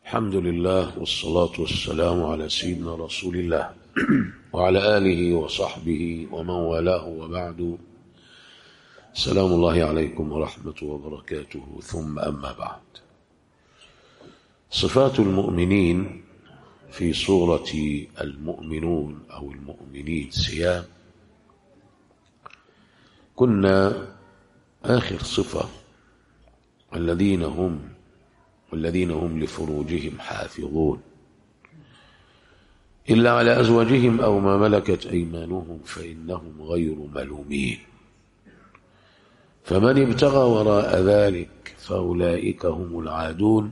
الحمد لله والصلاة والسلام على سيدنا رسول الله وعلى آله وصحبه ومن والاه وبعد سلام الله عليكم ورحمة وبركاته ثم أما بعد صفات المؤمنين في سورة المؤمنون أو المؤمنين سيام كنا آخر صفة الذين هم والذين هم لفروجهم حافظون إلا على أزواجهم أو ما ملكت أيمانهم فإنهم غير ملومين فمن ابتغى وراء ذلك فأولئك هم العادون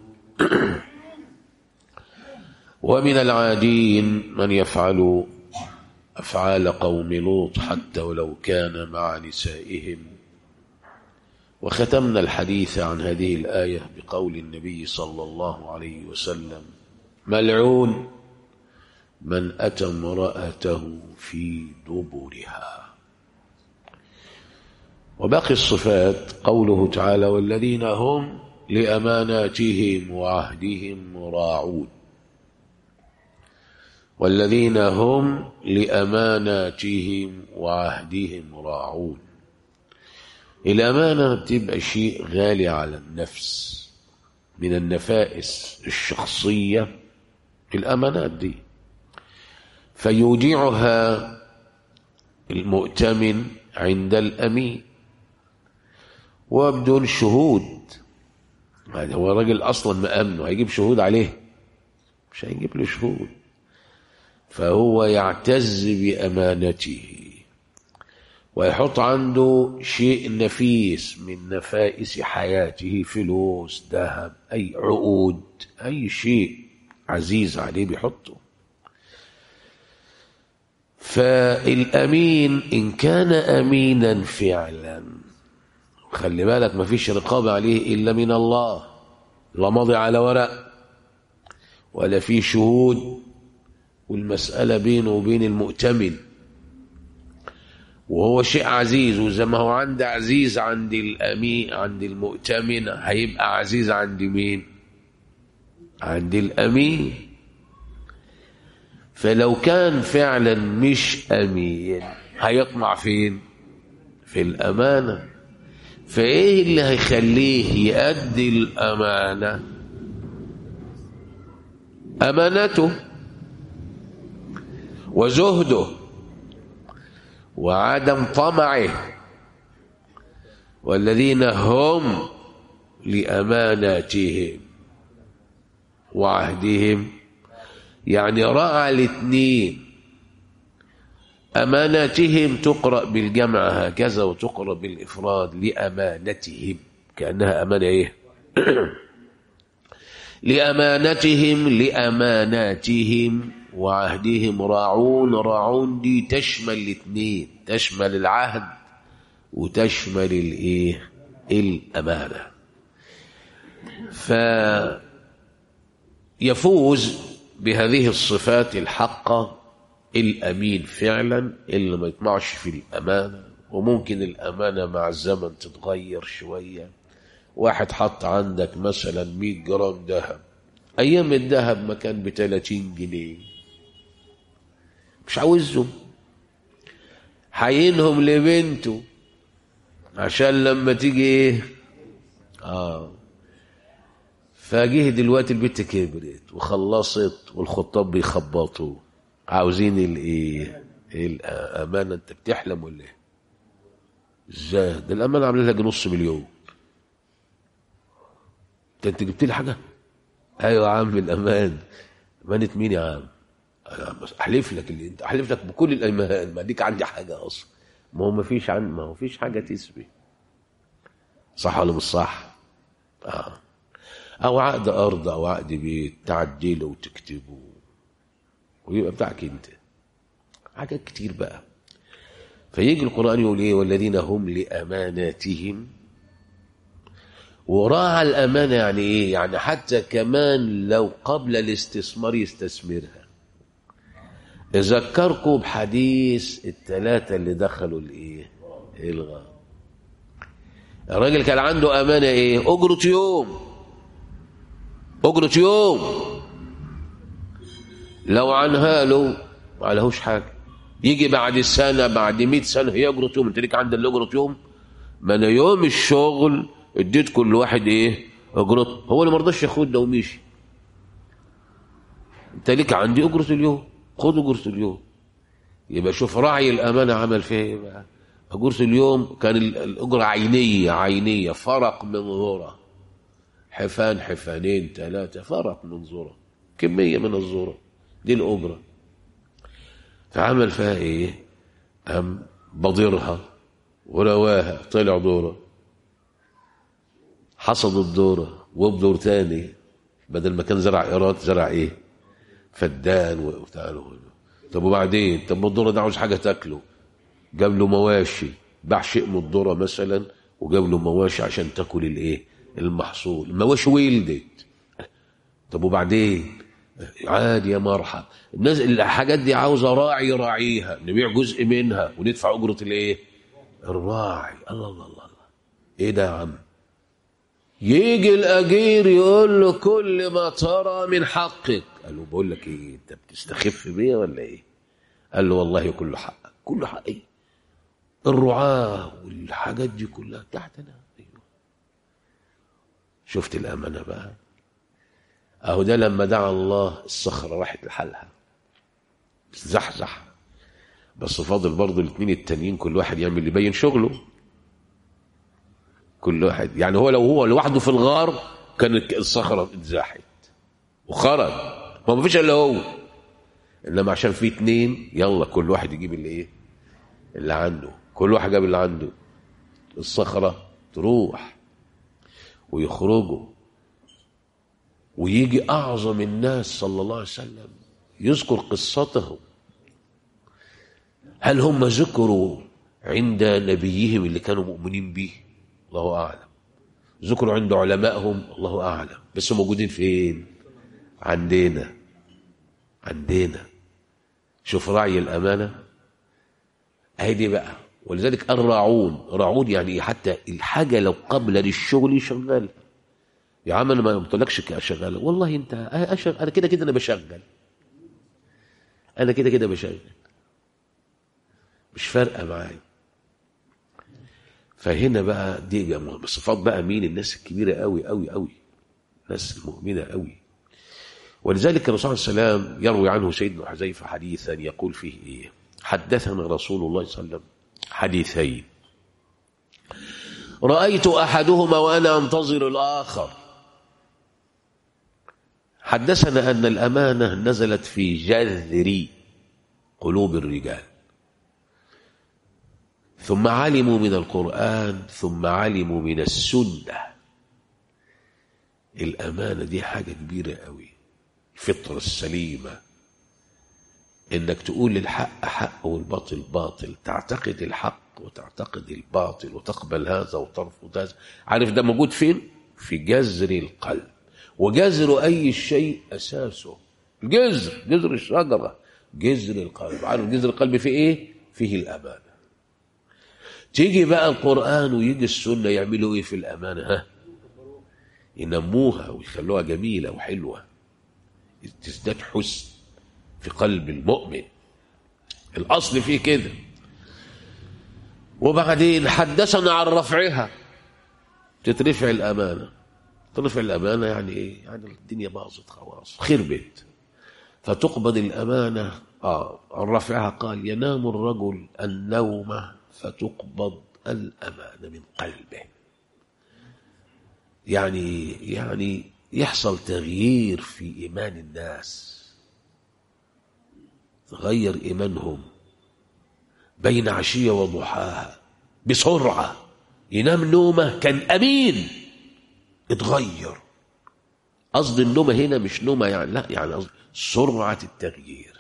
ومن العادين من يفعل أفعال قوم لوط حتى ولو كان مع نسائهم وختمنا الحديث عن هذه الآية بقول النبي صلى الله عليه وسلم ملعون من أتى امرأته في دبرها وباقي الصفات قوله تعالى والذين هم لأماناتهم وعهدهم راعون والذين هم لأماناتهم وعهدهم راعون الأمانة بتبقى شيء غالي على النفس من النفائس الشخصية الأمانات دي فيوديعها المؤتمن عند الأمين وبدون شهود يعني هو الراجل أصلا مأمنه هيجيب شهود عليه مش هيجيب له شهود فهو يعتز بأمانته ويحط عنده شيء نفيس من نفائس حياته فلوس ذهب أي عقود أي شيء عزيز عليه بيحطه فالأمين إن كان أمينا فعلا خلي بالك ما فيش رقابة عليه إلا من الله لا ماضي على ورق ولا في شهود والمسألة بينه وبين المؤتمن وهو شيء عزيز وزي ما هو عند عزيز عند الأمين عند المؤتمن هيبقى عزيز عند مين عند الأمين فلو كان فعلا مش أمين هيطمع فين في الأمانة فإيه اللي هيخليه يأدي الأمانة أمانته وزهده وعدم طمعه والذين هم لأماناتهم وعهدهم يعني رأى الاثنين أماناتهم تقرأ بالجمع هكذا وتقرأ بالإفراد لأمانتهم كأنها أمانة إيه لأمانتهم لأماناتهم وعهدهم راعون راعون دي تشمل الاثنين تشمل العهد وتشمل الايه الامانه فيفوز بهذه الصفات الحقه الامين فعلا اللي ما يطمعش في الامانه وممكن الامانه مع الزمن تتغير شويه واحد حط عندك مثلا 100 جرام ذهب ايام الذهب ما كان ب 30 جنيه مش عاوزهم حينهم لبنته عشان لما تيجي ايه اه فجه دلوقتي البنت كبرت وخلصت والخطاب بيخبطوا عاوزين الايه الامانه انت بتحلم ولا ايه ازاي ده الامانه عامله لك نص مليون انت انت جبت لي حاجه ايوه يا عم الامان امانه مين يا عم بس احلف لك اللي انت احلف لك بكل الايمان ما اديك عندي حاجه اصلا ما هو ما فيش عن ما هو فيش حاجه تثبت صح ولا مش صح اه او عقد ارض او عقد بيت تعدله وتكتبه ويبقى بتاعك انت حاجات كتير بقى فيجي القران يقول ايه والذين هم لاماناتهم وراعى الامانه يعني ايه يعني حتى كمان لو قبل الاستثمار يستثمرها اذكركم بحديث الثلاثة اللي دخلوا الايه الغار الراجل كان عنده امانة ايه اجرة يوم اجرة يوم لو عنها له ما عليهوش حاجة يجي بعد سنة بعد مئة سنة هي أجرة يوم انت ليك عندك أجرة يوم ما أنا يوم الشغل اديت كل واحد إيه أجرته هو اللي ما رضاش ياخد ده ومشي انت ليك عندي أجرة اليوم خد أجرة اليوم يبقى شوف راعي الأمانة عمل فيها إيه بقى أجرة اليوم كان الأجرة عينية عينية فرق من ذرة حفان حفانين ثلاثة فرق من ذرة كمية من الذرة دي الأجرة فعمل فيها إيه أم بضرها ورواها طلع دورة حصد الدورة وبدور تاني بدل ما كان زرع إيراد زرع إيه فدان وبتاع طب وبعدين طب ما الدورة ده عاوز حاجة تاكله جاب له مواشي باع شيء من الذره مثلا وجاب له مواشي عشان تاكل الايه المحصول المواشي ولدت طب وبعدين عادي يا مرحب الناس الحاجات دي عاوزه راعي يراعيها نبيع جزء منها وندفع اجره الايه الراعي الله الله الله, الله. ايه ده يا عم يجي الاجير يقول له كل ما ترى من حقك قال له بقول لك ايه انت بتستخف بيا ولا ايه قال له والله كله حقك كله حقي الرعاة والحاجات دي كلها تحتنا أيوة. شفت الأمانة بقى أهو ده لما دعا الله الصخرة راحت لحالها زحزح بس فاضل برضه الاثنين التانيين كل واحد يعمل اللي يبين شغله كل واحد يعني هو لو هو لوحده في الغار كانت الصخرة اتزاحت وخرج ما فيش الا هو انما عشان في اتنين يلا كل واحد يجيب اللي ايه اللي عنده كل واحد جاب اللي عنده الصخرة تروح ويخرجوا ويجي أعظم الناس صلى الله عليه وسلم يذكر قصتهم هل هم ذكروا عند نبيهم اللي كانوا مؤمنين به الله أعلم ذكروا عند علمائهم الله أعلم بس موجودين فين عندنا عندنا شوف راعي الأمانة اهي دي بقى ولذلك الراعون راعون يعني حتى الحاجه لو قبل للشغل شغال يا عم انا ما قلتلكش شغاله والله انت أشغل انا كده كده انا بشغل انا كده كده بشغل مش فارقه معايا فهنا بقى دي بصفات بقى مين الناس الكبيره قوي قوي قوي الناس المؤمنه قوي ولذلك الرسول صلى الله عليه وسلم يروي عنه سيدنا حذيفه حديثا يقول فيه ايه حدثنا رسول الله صلى الله عليه وسلم حديثين رأيت أحدهما وأنا أنتظر الآخر حدثنا أن الأمانة نزلت في جذر قلوب الرجال ثم علموا من القرآن ثم علموا من السنة الأمانة دي حاجة كبيرة قوي الفطرة السليمة انك تقول الحق حق والباطل باطل تعتقد الحق وتعتقد الباطل وتقبل هذا وترفض هذا عارف ده موجود فين في جذر القلب وجذر اي شيء اساسه الجذر جذر الشجره جذر القلب عارف جذر القلب في ايه فيه الامانه تيجي بقى القران ويجي السنه يعملوا ايه في الامانه ها ينموها ويخلوها جميله وحلوه تزداد حسن في قلب المؤمن الأصل فيه كده وبعدين حدثنا عن رفعها تترفع الأمانة ترفع الأمانة يعني إيه يعني الدنيا باظت خلاص خربت فتقبض الأمانة آه عن رفعها قال ينام الرجل النوم فتقبض الأمانة من قلبه يعني يعني يحصل تغيير في إيمان الناس تغير إيمانهم بين عشية وضحاها بسرعة ينام نومه كان أمين اتغير قصد النومة هنا مش نومة يعني لا يعني قصد سرعة التغيير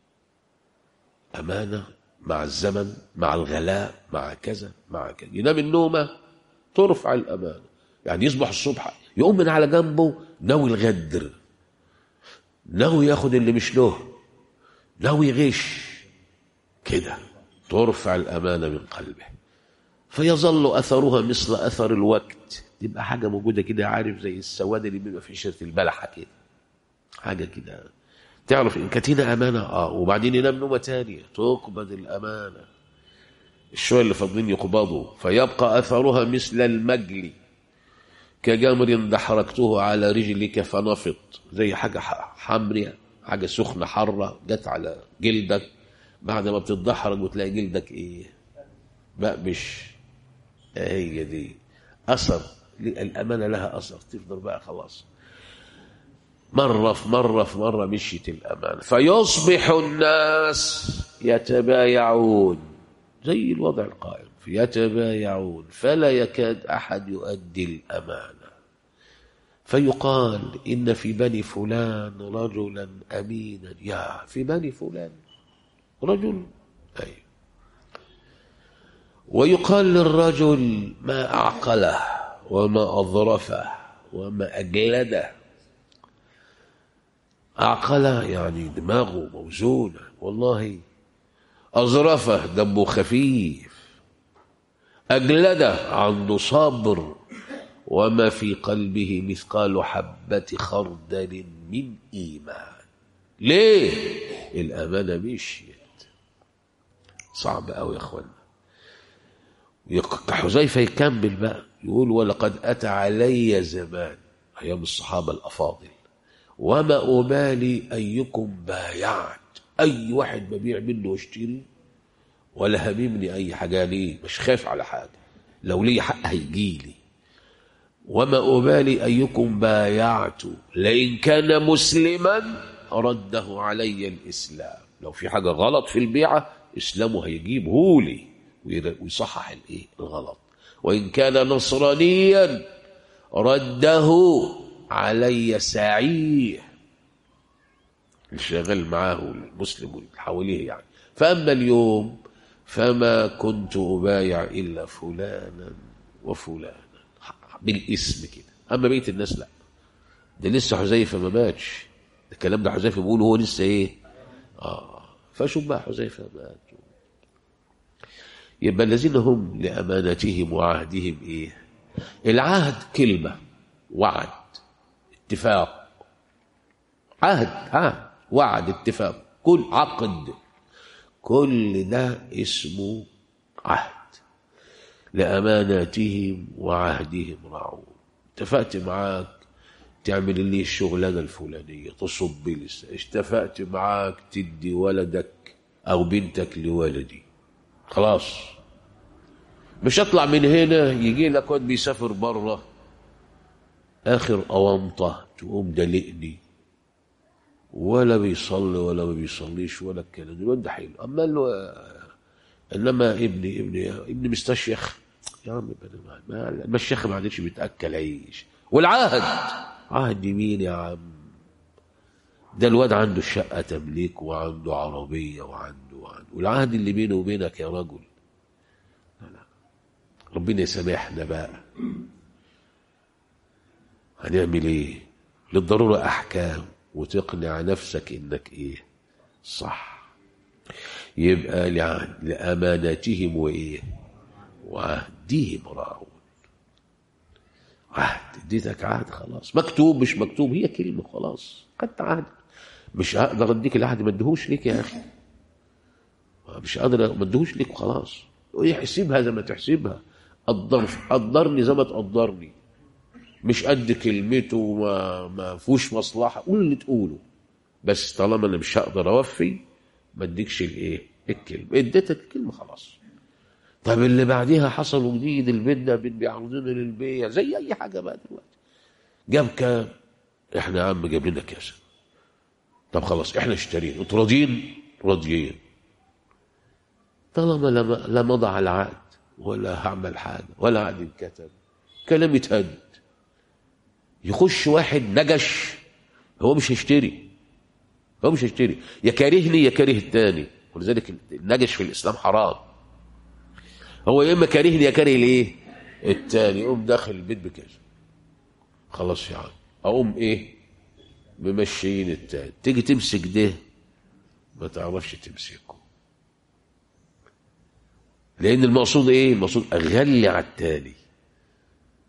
أمانة مع الزمن مع الغلاء مع كذا مع كذا ينام النومة ترفع الأمانة يعني يصبح الصبح يقوم من على جنبه ناوي الغدر ناوي ياخد اللي مش له ناوي يغش كده ترفع الأمانة من قلبه فيظل أثرها مثل أثر الوقت تبقى حاجة موجودة كده عارف زي السواد اللي بيبقى في شرة البلحة كده حاجة كده تعرف ان كانت هنا امانه اه وبعدين ينام نومه تانية تقبض الامانه الشويه اللي فاضلين يقبضوا فيبقى اثرها مثل المجل كجمر دحرجته على رجلك فنفط زي حاجه ح- حمراء حاجه سخنه حاره جت على جلدك بعد ما بتتدحرج وتلاقي جلدك ايه مقبش هي دي اثر الامانه لها اثر تفضل بقى خلاص مرة في مرة في مرة مشيت الأمان فيصبح الناس يتبايعون زي الوضع القائم يتبايعون فلا يكاد أحد يؤدي الأمانة فيقال إن في بني فلان رجلا أمينا يا في بني فلان رجل أي ويقال للرجل ما أعقله وما أظرفه وما أجلده أعقله يعني دماغه موزونة والله أظرفه دمه خفيف أجلده عنده صبر وما في قلبه مثقال حبة خردل من إيمان ليه؟ الأمانة مشيت صعب أوي يا أخوانا يق- حذيفة يكمل بقى يقول ولقد أتى علي زمان أيام الصحابة الأفاضل وما أبالي أيكم بايعت أي واحد ببيع منه واشتري ولا هممني أي حاجة ليه مش خايف على حاجة لو لي حق هيجيلي وما أبالي أيكم بايعت لئن كان مسلما رده علي الإسلام لو في حاجة غلط في البيعة إسلامه هيجيبه لي وير- ويصحح الإيه الغلط وإن كان نصرانيا رده علي سعيه اللي شغال معاه المسلم واللي حواليه يعني فأما اليوم فما كنت أبايع إلا فلانا وفلانا بالاسم كده أما بقية الناس لا ده لسه حذيفة ما ماتش ده الكلام ده حذيفة بيقول هو لسه إيه آه فشوف بقى حذيفة مات يبقى الذين هم لأمانتهم وعهدهم إيه العهد كلمة وعد اتفاق عهد عهد وعد اتفاق كل عقد كل ده اسمه عهد لأماناتهم وعهدهم راعون اتفقت معاك تعمل لي الشغلانة الفلانية تصب لي اتفقت معاك تدي ولدك أو بنتك لولدي خلاص مش اطلع من هنا يجي لك واد بيسافر بره اخر اوامطه تقوم دلقني ولا بيصلي ولا ما بيصليش ولا الكلام ده الواد ده حلو اما له انما ابني ابني ابني مستشيخ يا عم ما- ما المشيخ ما عادش بيتاكل عيش والعهد عهد مين يا عم ده الواد عنده الشقه تمليك وعنده عربيه وعنده وعنده والعهد اللي بينه وبينك يا رجل ربنا يسامحنا بقى هنعمل ايه للضرورة احكام وتقنع نفسك انك ايه صح يبقى لع- لاماناتهم وايه وعهدهم راعون عهد اديتك عهد خلاص مكتوب مش مكتوب هي كلمة خلاص خدت عهد مش هقدر اديك العهد ما اديهوش ليك يا اخي مش قادر ما اديهوش ليك وخلاص يحسبها زي ما تحسبها قدر قدرني زي ما تقدرني مش قد كلمته وما ما فيهوش مصلحه قول اللي تقوله بس طالما انا مش هقدر اوفي ما اديكش الايه الكلمه اديتك الكلمه خلاص طب اللي بعديها حصل جديد البيت ده بيت بيعرضنا للبيع زي اي حاجه بقى دلوقتي جاب كام احنا يا عم جاب لنا كذا طب خلاص احنا اشترينا انتوا راضيين راضيين طالما لا لا مضى على عقد ولا هعمل حاجه ولا عقد اتكتب كلام يتهد يخش واحد نجش هو مش هيشتري هو مش هيشتري يا كارهني يا كاره التاني ولذلك النجش في الاسلام حرام هو يا اما كارهني يا كاره الايه التاني يقوم داخل البيت بكذا خلاص يا عم اقوم ايه ممشيين التاني تيجي تمسك ده ما تعرفش تمسكه لان المقصود ايه المقصود اغلي على التاني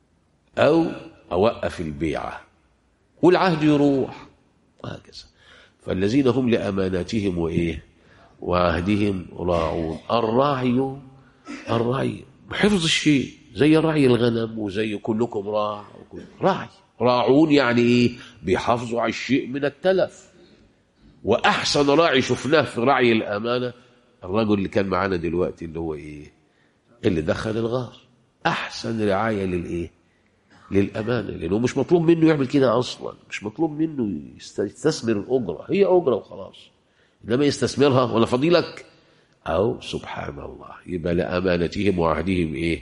او اوقف البيعه والعهد يروح وهكذا فالذين هم لأماناتهم وإيه وعهدهم راعون الراعي الراعي حفظ الشيء زي راعي الغنم وزي كلكم راع وكل- راعي راعون يعني ايه بيحافظوا على الشيء من التلف واحسن راعي شفناه في رعي الامانه الرجل اللي كان معانا دلوقتي اللي هو ايه اللي دخل الغار احسن رعايه للايه للامانه لانه مش مطلوب منه يعمل كده اصلا مش مطلوب منه يست- يستثمر الاجره هي اجره وخلاص انما يستثمرها ولا فضيلك او سبحان الله يبقى لامانتهم وعهدهم ايه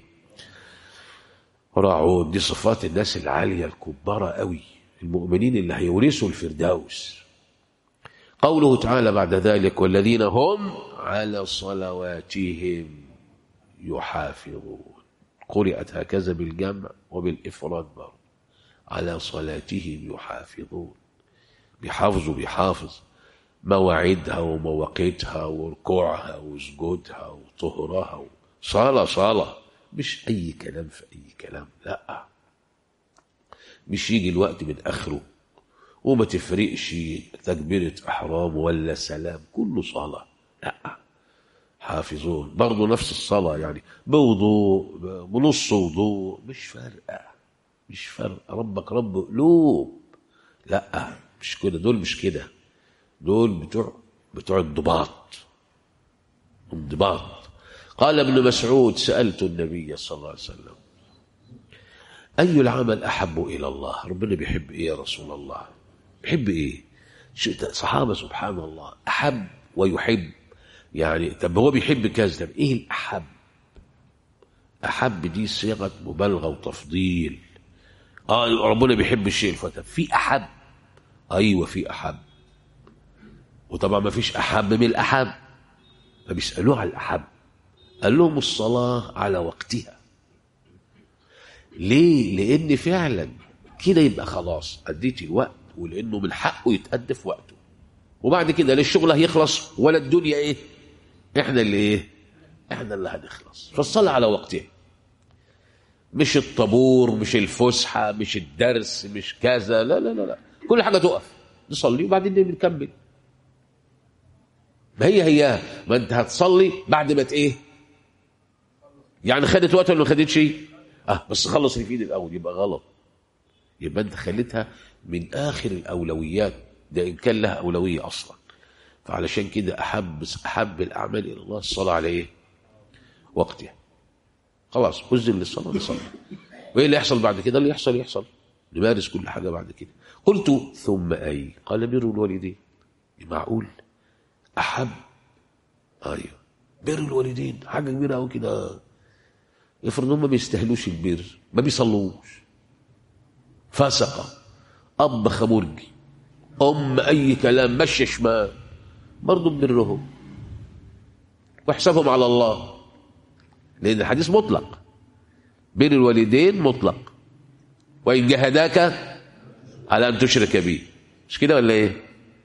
راعون دي صفات الناس العاليه الكبارة قوي المؤمنين اللي هيورثوا الفردوس قوله تعالى بعد ذلك والذين هم على صلواتهم يحافظون قرأت هكذا بالجمع وبالإفراد برضه على صلاتهم يحافظون بيحافظوا بيحافظ مواعيدها ومواقيتها وركوعها وسجودها وطهرها صلاة صلاة مش أي كلام في أي كلام لا مش يجي الوقت من آخره وما تفرقش تكبيرة إحرام ولا سلام كله صلاة لا حافظون برضه نفس الصلاة يعني بوضوء بنص وضوء مش فارقة مش فارقة ربك رب قلوب لا مش كده دول مش كده دول بتوع بتوع الضباط انضباط قال ابن مسعود سألت النبي صلى الله عليه وسلم أي العمل أحب إلى الله ربنا بيحب إيه يا رسول الله بيحب إيه شو- صحابة سبحان الله أحب ويحب يعني طب هو بيحب كذا طب إيه الأحب أحب دي صيغة مبالغة وتفضيل آه ربنا بيحب الشيء الفتى في أحب أيوة في أحب وطبعا ما فيش أحب من الأحب فبيسألوه على الأحب قال لهم الصلاة على وقتها ليه؟ لأن فعلا كده يبقى خلاص أديت الوقت ولأنه من حقه يتأدى في وقته وبعد كده لا الشغل هيخلص ولا الدنيا إيه؟ إحنا اللي إيه؟ إحنا اللي هنخلص فالصلاة على وقتها مش الطابور مش الفسحة مش الدرس مش كذا لا لا لا لا كل حاجة تقف نصلي وبعدين بنكمل ما هي هي ما انت هتصلي بعد ما ت- ايه يعني خدت وقت ولا ما خدتش اه بس خلص اللي في ايدي الاول يبقى غلط يبقى انت خليتها من اخر الاولويات ده ان كان لها اولويه اصلا فعلشان كده احب احب الاعمال الى الله الصلاه على ايه وقتها خلاص أذن للصلاة نصلي وإيه اللي يحصل بعد كده اللي يحصل يحصل نمارس كل حاجة بعد كده قلت ثم أي قال بر الوالدين معقول أحب أيوه بر الوالدين حاجة كبيرة أوي كده افرض هم ما بيستاهلوش البر ما بيصلوش فسقة أب خمرجي أم أي كلام مشي شمال برضه ببرهم وحسابهم على الله لأن الحديث مطلق بر الوالدين مطلق وإن جهداك على أن تشرك بي مش كده ولا إيه؟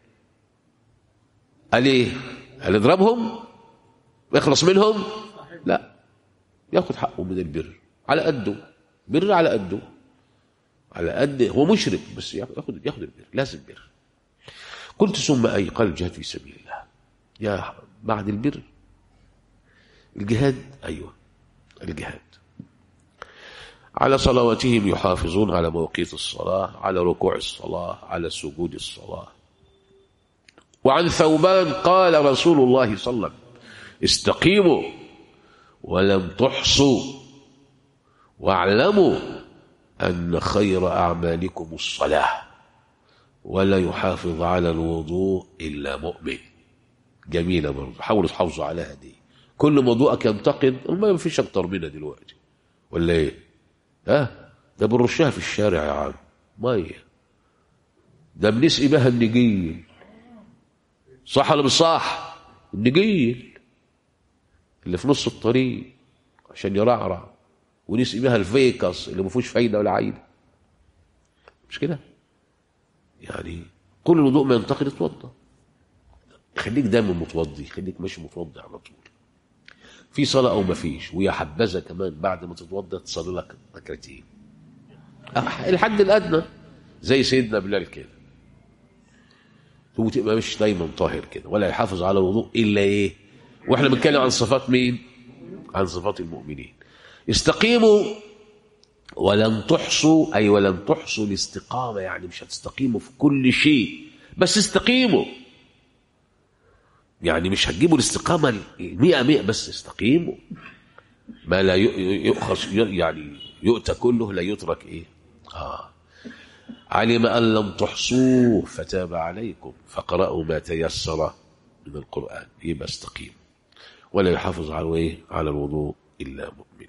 قال إيه؟ هل اضربهم؟ واخلص منهم؟ لا ياخد حقه من البر على قده بر على قده على قد هو مشرك بس ياخد ياخد البر لازم بر قلت ثم أي قال الجهاد في سبيل الله يا بعد البر الجهاد أيوه الجهاد على صلواتهم يحافظون على مواقيت الصلاة على ركوع الصلاة على سجود الصلاة وعن ثوبان قال رسول الله صلى الله عليه وسلم استقيموا ولم تحصوا واعلموا أن خير أعمالكم الصلاة ولا يحافظ على الوضوء إلا مؤمن جميلة برضه حاولوا تحافظوا على هذه كل موضوعك ينتقد ما فيش أكتر منها دلوقتي ولا إيه؟ ها؟ ده بنرشها في الشارع يا عم مية ده بنسقي بها النجيل صح ولا مش صح؟ النجيل اللي في نص الطريق عشان يرعرع ونسقي بها الفيكس اللي ما فيهوش فايده ولا عايده مش كده؟ يعني كل الوضوء ما ينتقد اتوضى خليك دايما متوضي خليك ماشي متوضي على طول في صلاة أو ما فيش ويا حبذا كمان بعد ما تتوضى تصلي لك ركعتين الحد الأدنى زي سيدنا بلال كده وتبقى مش دايما طاهر كده ولا يحافظ على الوضوء الا ايه واحنا بنتكلم عن صفات مين عن صفات المؤمنين استقيموا ولن تحصوا اي ولن تحصوا الاستقامه يعني مش هتستقيموا في كل شيء بس استقيموا يعني مش هتجيبوا الاستقامه المئة مئة بس استقيموا ما لا يؤخذ يعني يؤتى كله لا يترك ايه اه علم ان لم تحصوه فتاب عليكم فقرأوا ما تيسر من القرآن يبقى استقيم ولا يحافظ على ايه على الوضوء الا مؤمن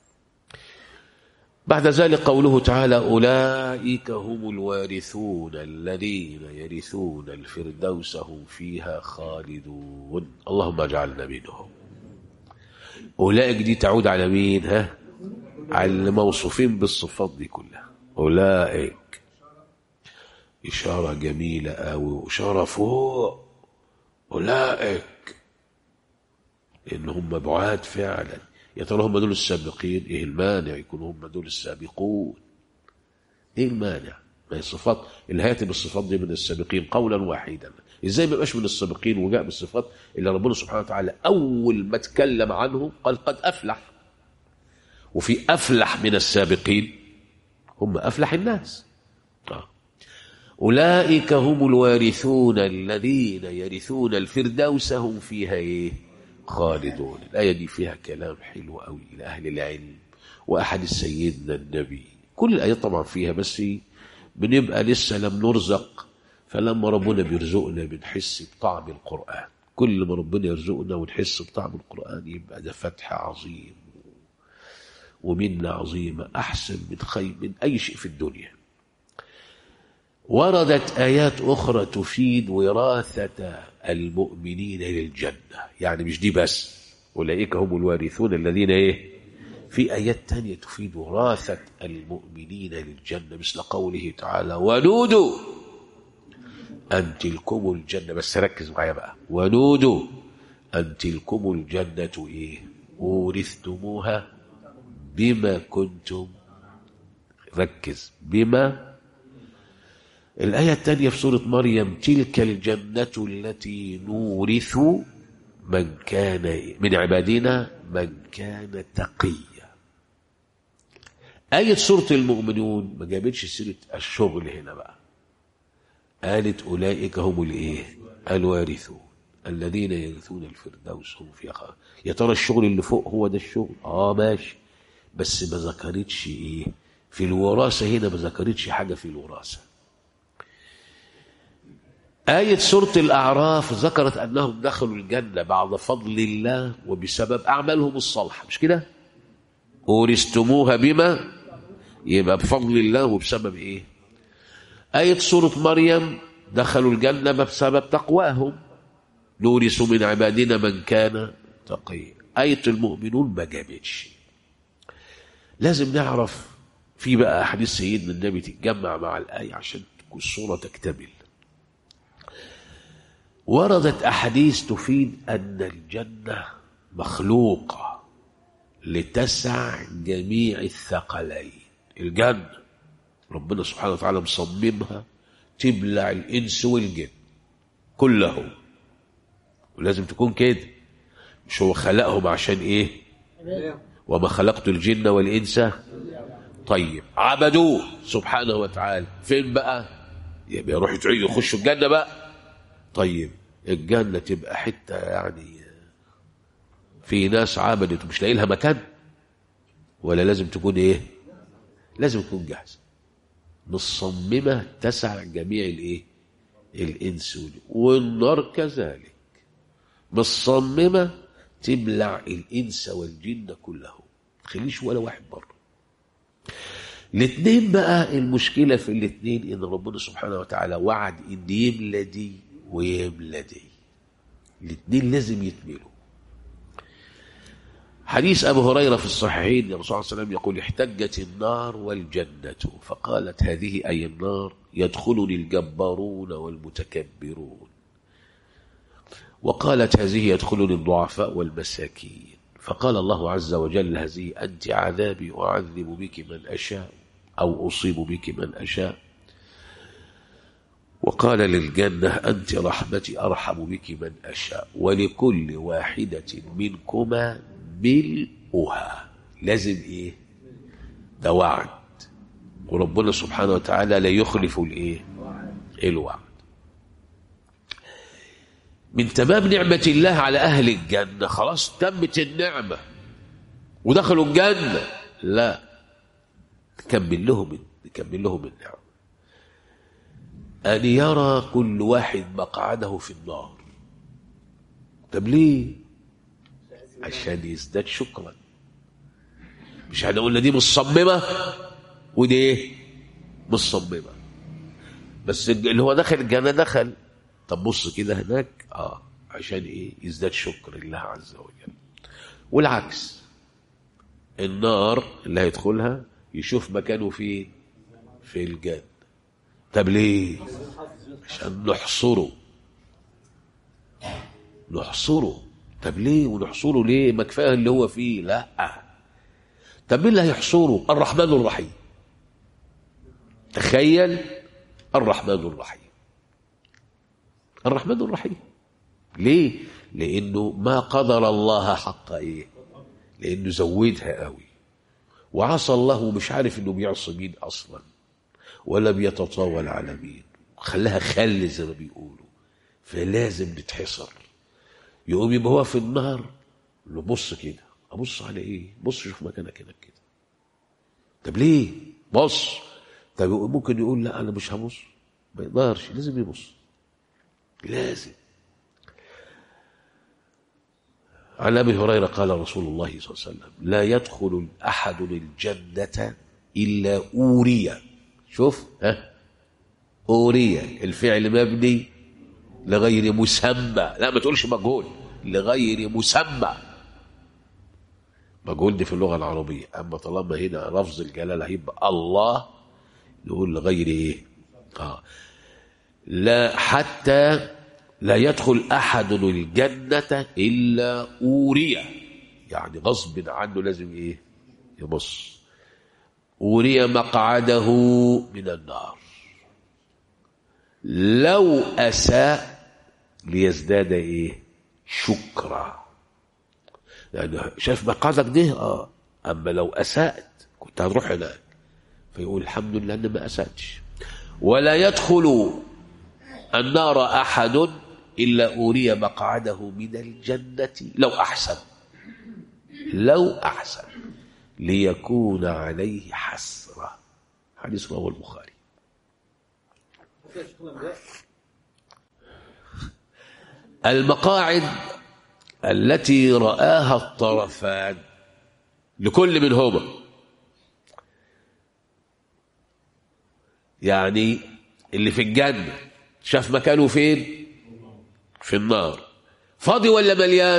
بعد ذلك قوله تعالى أولئك هم الوارثون الذين يرثون الفردوس هم فيها خالدون اللهم اجعلنا منهم أولئك دي تعود على مين ها على الموصوفين بالصفات دي كلها أولئك إشارة جميلة أوي وإشارة فوق أولئك إن هم بعاد فعلا يا ترى هم دول السابقين إيه المانع يكونوا هم دول السابقون إيه المانع ما هي الصفات اللي هاتي بالصفات دي من السابقين قولا واحدا ازاي ما يبقاش من السابقين وجاء بالصفات اللي ربنا سبحانه وتعالى اول ما اتكلم عنه قال قد افلح وفي افلح من السابقين هم افلح الناس آه. اولئك هم الوارثون الذين يرثون الفردوس هم فيها ايه خالدون الايه دي فيها كلام حلو قوي لاهل العلم واحاديث سيدنا النبي كل الايات طبعا فيها بس بنبقى لسه لم نرزق فلما ربنا بيرزقنا بنحس بطعم القرآن كل ما ربنا يرزقنا ونحس بطعم القرآن يبقى ده فتح عظيم ومنة عظيمة أحسن من خير من أي شيء في الدنيا وردت آيات أخرى تفيد وراثة المؤمنين للجنة يعني مش دي بس أولئك هم الوارثون الذين إيه في آيات تانية تفيد وراثة المؤمنين للجنة مثل قوله تعالى ونودوا أن تلكم الجنة بس ركز معايا بقى ونودوا أن تلكم الجنة إيه أورثتموها بما كنتم ركز بما الآية الثانية في سورة مريم تلك الجنة التي نورث من كان من عبادنا من كان تقيا آية سورة المؤمنون ما جابتش سيرة الشغل هنا بقى قالت أولئك هم الإيه الوارثون الذين يرثون الفردوس هم فيها خالد يا ترى الشغل اللي فوق هو ده الشغل اه ماشي بس ما ذكرتش ايه في الوراثة هنا ما ذكرتش حاجة في الوراثة آية سورة الأعراف ذكرت أنهم دخلوا الجنة بعد فضل الله وبسبب أعمالهم الصالحة مش كده أورثتموها بما يبقى بفضل الله وبسبب إيه آية سورة مريم دخلوا الجنة بسبب تقواهم نورث من عبادنا من كان تقيا آية المؤمنون ما جابتش لازم نعرف في بقى أحاديث سيدنا النبي تتجمع مع الآية عشان تكون الصورة تكتمل وردت أحاديث تفيد أن الجنة مخلوقة لتسع جميع الثقلين الجنة ربنا سبحانه وتعالى مصممها تبلع الإنس والجن كلهم ولازم تكون كده مش هو خلقهم عشان إيه وما خلقت الجن والإنس طيب عبدوه سبحانه وتعالى فين بقى يبقى يروحوا يتعيدوا يخشوا الجنة بقى طيب الجنة تبقى حتة يعني في ناس عبدت ومش لاقي لها مكان ولا لازم تكون ايه لازم تكون جاهزة مصممة تسع جميع الايه الانس والجن. والنار كذلك مصممة تبلع الانس والجن كلهم تخليش ولا واحد بره الاثنين بقى المشكلة في الاثنين ان ربنا سبحانه وتعالى وعد ان يملى دي ويملى دي الاثنين لازم يتملوا حديث أبو هريرة في الصحيحين الرسول صلى الله عليه وسلم يقول احتجت النار والجنة فقالت هذه أي النار يدخلني الجبارون والمتكبرون وقالت هذه يدخلني الضعفاء والمساكين فقال الله عز وجل هذه أنت عذابي أعذب بك من أشاء أو أصيب بك من أشاء وقال للجنة أنت رحمتي أرحم بك من أشاء ولكل واحدة منكما ملؤها لازم إيه ده وعد وربنا سبحانه وتعالى لا يخلف الإيه الوعد من تمام نعمة الله على أهل الجنة خلاص تمت النعمة ودخلوا الجنة لا نكمل لهم نكمل لهم النعمة أن يرى كل واحد مقعده في النار طب ليه عشان يزداد شكرا مش احنا قلنا دي مصممة ودي ايه مصممة بس اللي هو دخل الجنة دخل طب بص كده هناك اه عشان ايه يزداد شكر الله عز وجل والعكس النار اللي هيدخلها يشوف مكانه فين في الجنة طب ليه عشان نحصره نحصره طب ليه ونحصره ليه ما كفايه اللي هو فيه لا طب مين اللي هيحصره الرحمن الرحيم تخيل الرحمن الرحيم الرحمن الرحيم ليه لانه ما قدر الله حق ايه لانه زودها قوي وعصى الله ومش عارف انه بيعصي مين اصلا ولا بيتطاول على مين خلاها خل زي ما بيقولوا فلازم نتحصر يقوم يبقى هو في النار له بص كده ابص على ايه بص شوف مكانك هناك كده طب ليه بص طب ممكن يقول لا انا مش هبص ما يقدرش لازم يبص لازم عن ابي هريره قال رسول الله صلى الله عليه وسلم لا يدخل احد الجنه الا اوريا شوف ها اوريا الفعل مبني لغير مسمى لا ما تقولش مجهول لغير مسمى مجهول دي في اللغه العربيه اما طالما هنا لفظ الجلاله هيبقى الله نقول لغير ايه اه لا حتى لا يدخل احد الجنه الا اوريا يعني غصب عنه لازم ايه يبص اوري مقعده من النار لو اساء ليزداد ايه شكرا يعني شايف مقعدك ده اه اما لو اسات كنت هتروح هناك فيقول الحمد لله ان ما اساتش ولا يدخل النار احد الا اوري مقعده من الجنه لو احسن لو احسن ليكون عليه حسره حديث رواه البخاري المقاعد التي رآها الطرفان لكل منهما يعني اللي في الجنة شاف مكانه فين في النار فاضي ولا مليان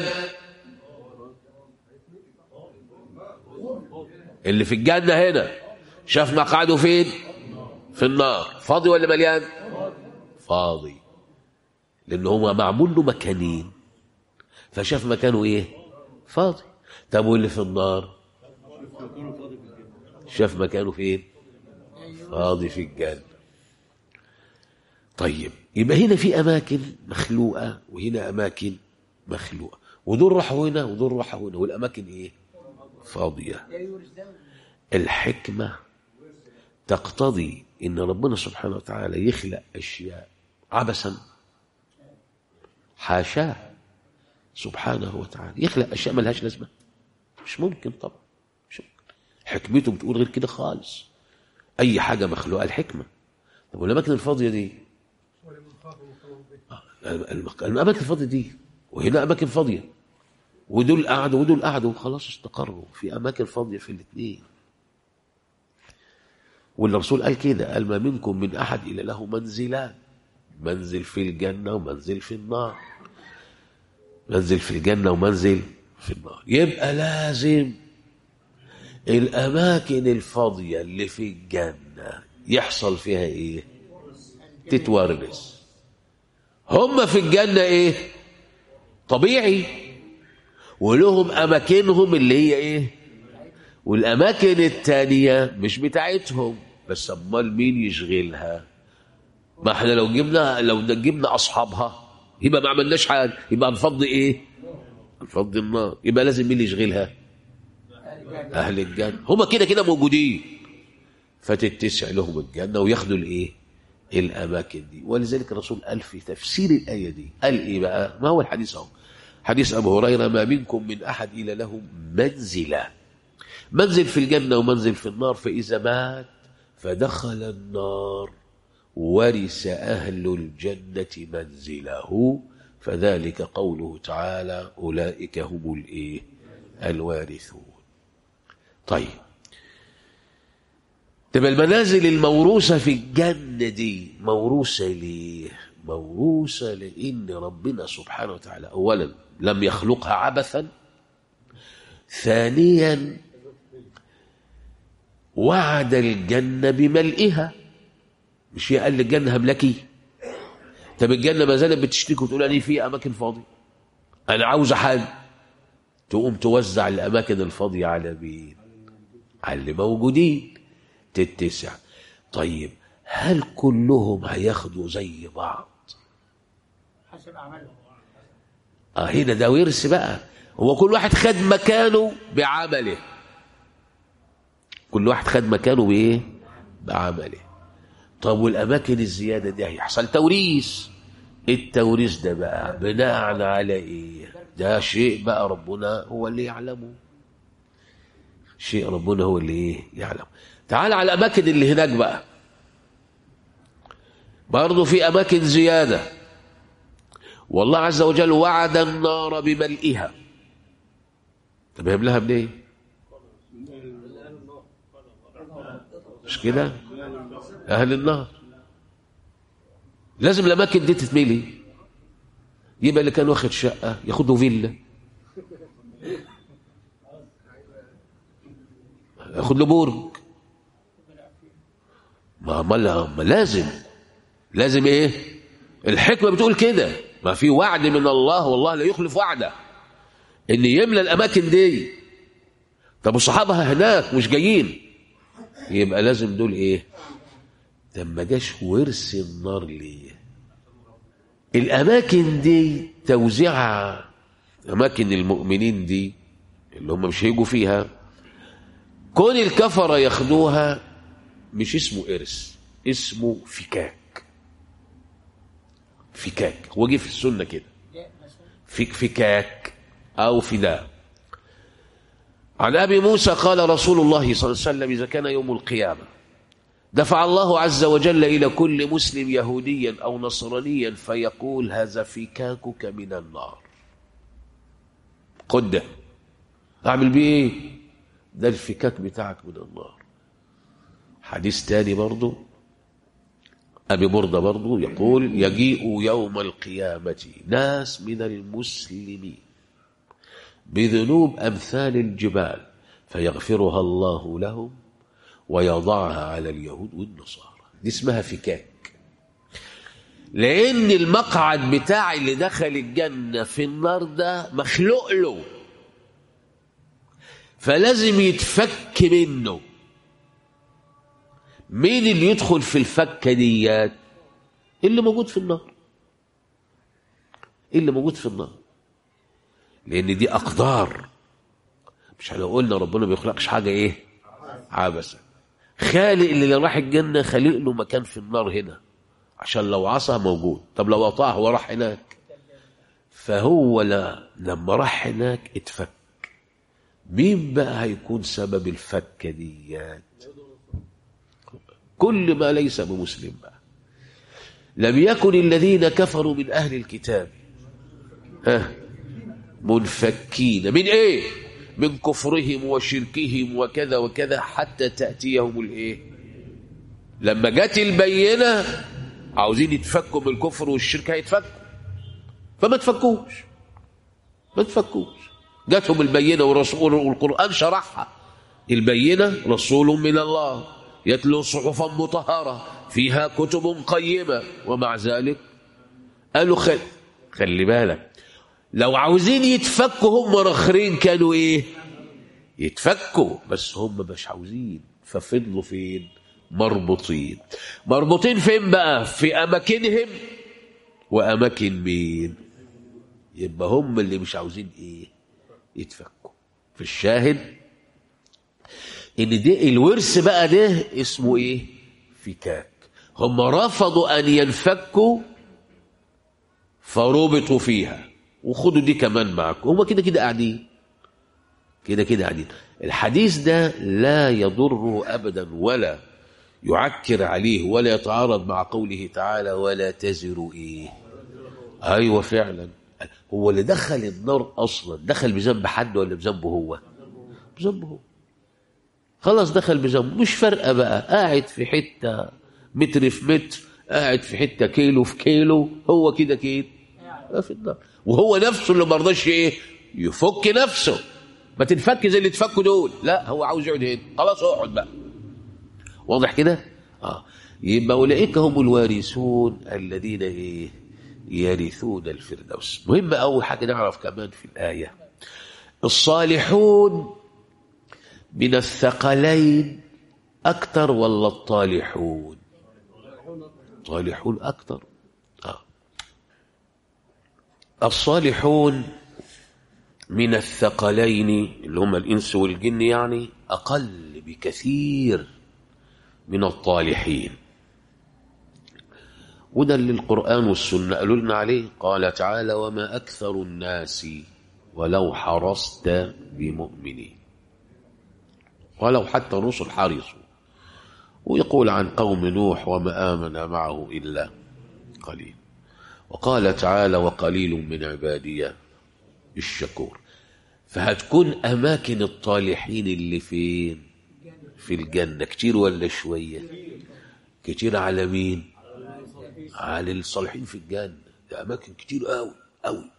اللي في الجنة هنا شاف مقعده فين في النار فاضي ولا مليان فاضي لأن هو معمول له مكانين فشاف مكانه ايه فاضي طب واللي في النار شاف مكانه فين فاضي في الجنة طيب يبقى هنا في أماكن مخلوقة وهنا أماكن مخلوقة ودول راحوا هنا ودول راحوا هنا والأماكن إيه فاضية الحكمة تقتضي إن ربنا سبحانه وتعالى يخلق أشياء عبثا حاشاه سبحانه وتعالى يخلق أشياء ملهاش لازمة مش ممكن طبعا مش ممكن حكمته بتقول غير كده خالص أي حاجة مخلوقة الحكمة طب والأماكن الفاضية دي الأماكن الفاضية دي وهنا أماكن فاضية ودول قعدوا ودول قعدوا وخلاص استقروا في أماكن فاضية في الاثنين والرسول قال كده قال ما منكم من أحد إلا له منزلان منزل في الجنة ومنزل في النار منزل في الجنة ومنزل في النار يبقى لازم الأماكن الفاضية اللي في الجنة يحصل فيها إيه تتورث هم في الجنة إيه طبيعي ولهم أماكنهم اللي هي إيه والأماكن التانية مش بتاعتهم بس أمال مين يشغلها ما احنا لو جبنا لو جبنا اصحابها يبقى ما عملناش حاجه يبقى هنفضي ايه هنفضي النار يبقى لازم مين اللي يشغلها اهل الجنه هما كده كده موجودين فتتسع لهم الجنه وياخدوا الايه الاماكن دي ولذلك الرسول قال في تفسير الايه دي قال ايه بقى ما هو الحديث اهو حديث ابو هريره ما منكم من احد الا له منزله منزل في الجنه ومنزل في النار فاذا مات فدخل النار ورث أهل الجنة منزله فذلك قوله تعالى أولئك هم الإيه الوارثون طيب طب المنازل الموروثة في الجنة دي موروثة ليه موروثة لأن ربنا سبحانه وتعالى أولا لم يخلقها عبثا ثانيا وعد الجنة بملئها مش هي قال الجنة هملكي طب الجنة ما زالت بتشتكي وتقول أنا في أماكن فاضية أنا عاوز حاجة تقوم توزع الأماكن الفاضية على مين على اللي موجودين تتسع طيب هل كلهم هياخدوا زي بعض حسب أعمالهم اه هنا ده ورث بقى هو كل واحد خد مكانه بعمله كل واحد خد مكانه بايه بعمله طب والاماكن الزياده دي هيحصل توريث التوريث ده بقى بناء على ايه ده شيء بقى ربنا هو اللي يعلمه شيء ربنا هو اللي ايه يعلم تعال على الاماكن اللي هناك بقى برضه في اماكن زياده والله عز وجل وعد النار بملئها طب يملاها منين مش كده اهل النار لازم الاماكن دي تتملي يبقى اللي كان واخد شقه ياخده فيلا ياخد له برج ما ما ما لازم لازم ايه الحكمه بتقول كده ما في وعد من الله والله لا يخلف وعده ان يملى الاماكن دي طب وصحابها هناك مش جايين يبقى لازم دول ايه طب ما جاش ورث النار ليه الاماكن دي توزيعها اماكن المؤمنين دي اللي هم مش هيجوا فيها كون الكفره ياخدوها مش اسمه ارث اسمه فكاك فكاك هو جه في السنه كده فك فكاك او فداء عن ابي موسى قال رسول الله صلى الله عليه وسلم اذا كان يوم القيامه دفع الله عز وجل الى كل مسلم يهوديا او نصرانيا فيقول هذا فكاكك من النار خد ده اعمل بيه ايه ده الفكاك بتاعك من النار حديث تاني برضو أبي بردة برضو يقول يجيء يوم القيامة ناس من المسلمين بذنوب أمثال الجبال فيغفرها الله لهم ويضعها على اليهود والنصارى دي اسمها فكاك لأن المقعد بتاع اللي دخل الجنة في النار ده مخلوق له فلازم يتفك منه مين اللي يدخل في الفكة ديات اللي موجود في النار اللي موجود في النار لان دي اقدار مش لو قلنا ربنا ما بيخلقش حاجه ايه عبثا خالق اللي راح الجنه خالق له مكان في النار هنا عشان لو عصى موجود طب لو اطاع هو راح هناك فهو لا لما راح هناك اتفك مين بقى هيكون سبب الفكه ديات كل ما ليس بمسلم بقى لم يكن الذين كفروا من أهل الكتاب ها منفكين من ايه من كفرهم وشركهم وكذا وكذا حتى تأتيهم الايه لما جت البينة عاوزين يتفكوا من الكفر والشرك هيتفكوا فما تفكوش ما تفكوش جاتهم البينة والرسول والقرآن شرحها البينة رسول من الله يتلو صحفا مطهرة فيها كتب قيمة ومع ذلك قالوا خل خلي بالك لو عاوزين يتفكوا هم رخرين كانوا ايه يتفكوا بس هم مش عاوزين ففضلوا فين مربوطين مربوطين فين بقى في اماكنهم واماكن مين يبقى هم اللي مش عاوزين ايه يتفكوا في الشاهد ان ده الورث بقى ده اسمه ايه فكاك هم رفضوا ان ينفكوا فربطوا فيها وخدوا دي كمان معاكم هم كده كده قاعدين كده كده قاعدين الحديث ده لا يضره ابدا ولا يعكر عليه ولا يتعارض مع قوله تعالى ولا تزر ايه ايوه فعلا هو اللي دخل النار اصلا دخل بذنب حد ولا بذنبه هو بذنبه هو خلاص دخل بذنبه مش فارقه بقى قاعد في حته متر في متر قاعد في حته كيلو في كيلو هو كده كده في النار وهو نفسه اللي ما رضاش ايه يفك نفسه ما تنفك زي اللي تفكوا دول لا هو عاوز يقعد هنا خلاص اقعد بقى واضح كده اه يبقى اولئك هم الوارثون الذين ايه يرثون الفردوس مهم اول حاجه نعرف كمان في الايه الصالحون من الثقلين اكثر ولا الطالحون الطالحون اكثر آه. الصالحون من الثقلين اللي هم الانس والجن يعني اقل بكثير من الطالحين وده اللي القرآن والسنة قالوا لنا عليه قال تعالى وما أكثر الناس ولو حرصت بمؤمنين ولو حتى الرسل حرصوا ويقول عن قوم نوح وما آمن معه إلا قليل وقال تعالى وقليل من عبادي الشكور فهتكون أماكن الطالحين اللي فين في الجنة كتير ولا شوية كتير على مين على الصالحين في الجنة ده أماكن كتير قوي قوي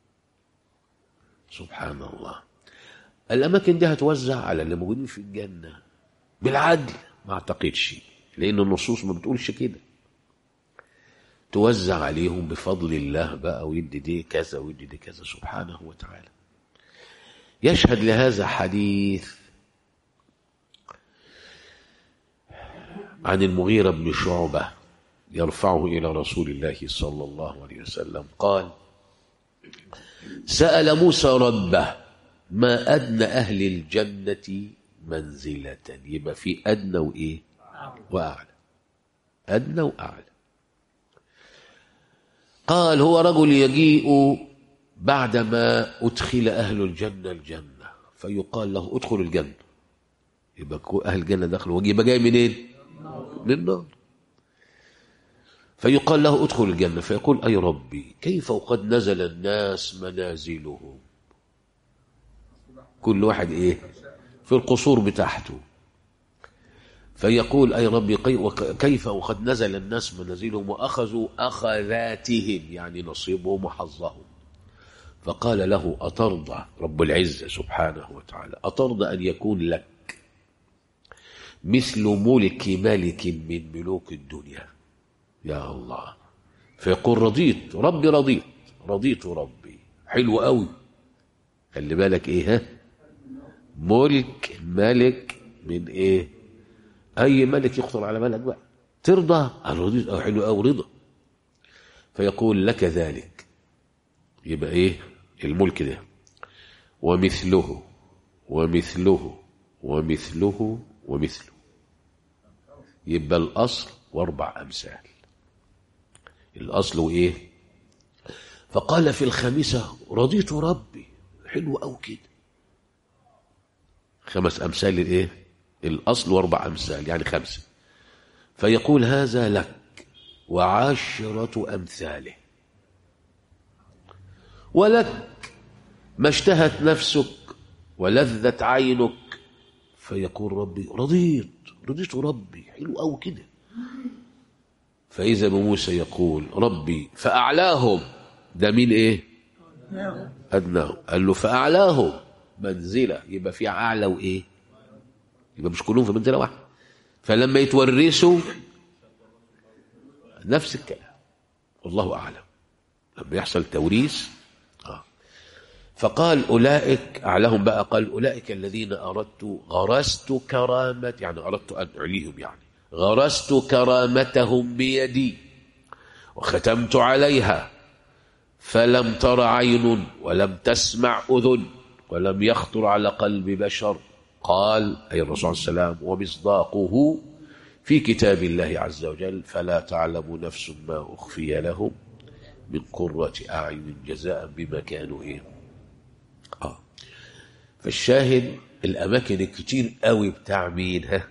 سبحان الله الأماكن دي هتوزع على اللي موجودين في الجنة بالعدل ما أعتقدش لأن النصوص ما بتقولش كده توزع عليهم بفضل الله بقى ويدي دي كذا ويدي دي كذا سبحانه وتعالى يشهد لهذا حديث عن المغيرة بن شعبة يرفعه إلى رسول الله صلى الله عليه وسلم قال سأل موسى ربه ما أدنى أهل الجنة منزلة يبقى في أدنى وإيه وأعلى أدنى وأعلى قال هو رجل يجيء بعدما أدخل أهل الجنة الجنة فيقال له ادخل الجنة يبقى أهل الجنة دخلوا يبقى جاي منين من النار فيقال له ادخل الجنة فيقول أي ربي كيف وقد نزل الناس منازلهم كل واحد إيه في القصور بتاعته فيقول أي ربي كيف وقد نزل الناس منازلهم وأخذوا أخذاتهم يعني نصيبهم وحظهم فقال له أترضى رب العزة سبحانه وتعالى أترضى أن يكون لك مثل ملك ملك من ملوك الدنيا يا الله فيقول رضيت ربي رضيت رضيت ربي حلو قوي خلي بالك ايه ها ملك ملك من ايه اي ملك يخطر على بالك بقى ترضى انا رضيت أو حلو قوي رضا فيقول لك ذلك يبقى ايه الملك ده ومثله ومثله ومثله ومثله يبقى الأصل وأربع أمثال الأصل وإيه فقال في الخامسة رضيت ربي حلو أو كده خمس أمثال الإيه الأصل وأربع أمثال يعني خمسة فيقول هذا لك وعشرة أمثاله ولك ما اشتهت نفسك ولذت عينك فيقول ربي رضيت رضيت ربي حلو قوي كده فإذا بموسى يقول ربي فأعلاهم ده مين إيه أدناهم قال له فأعلاهم منزلة يبقى في أعلى وإيه يبقى مش كلهم في منزلة واحدة فلما يتورثوا نفس الكلام والله أعلم لما يحصل توريث آه. فقال أولئك أعلهم بقى قال أولئك الذين أردت غرست كرامة يعني أردت أن أعليهم يعني غرست كرامتهم بيدي وختمت عليها فلم تر عين ولم تسمع أذن ولم يخطر على قلب بشر قال أي الرسول صلى الله عليه وسلم ومصداقه في كتاب الله عز وجل فلا تعلم نفس ما أخفي لهم من قرة أعين جزاء بما كانوا إيه آه. فالشاهد الأماكن الكتير قوي بتاع مين ها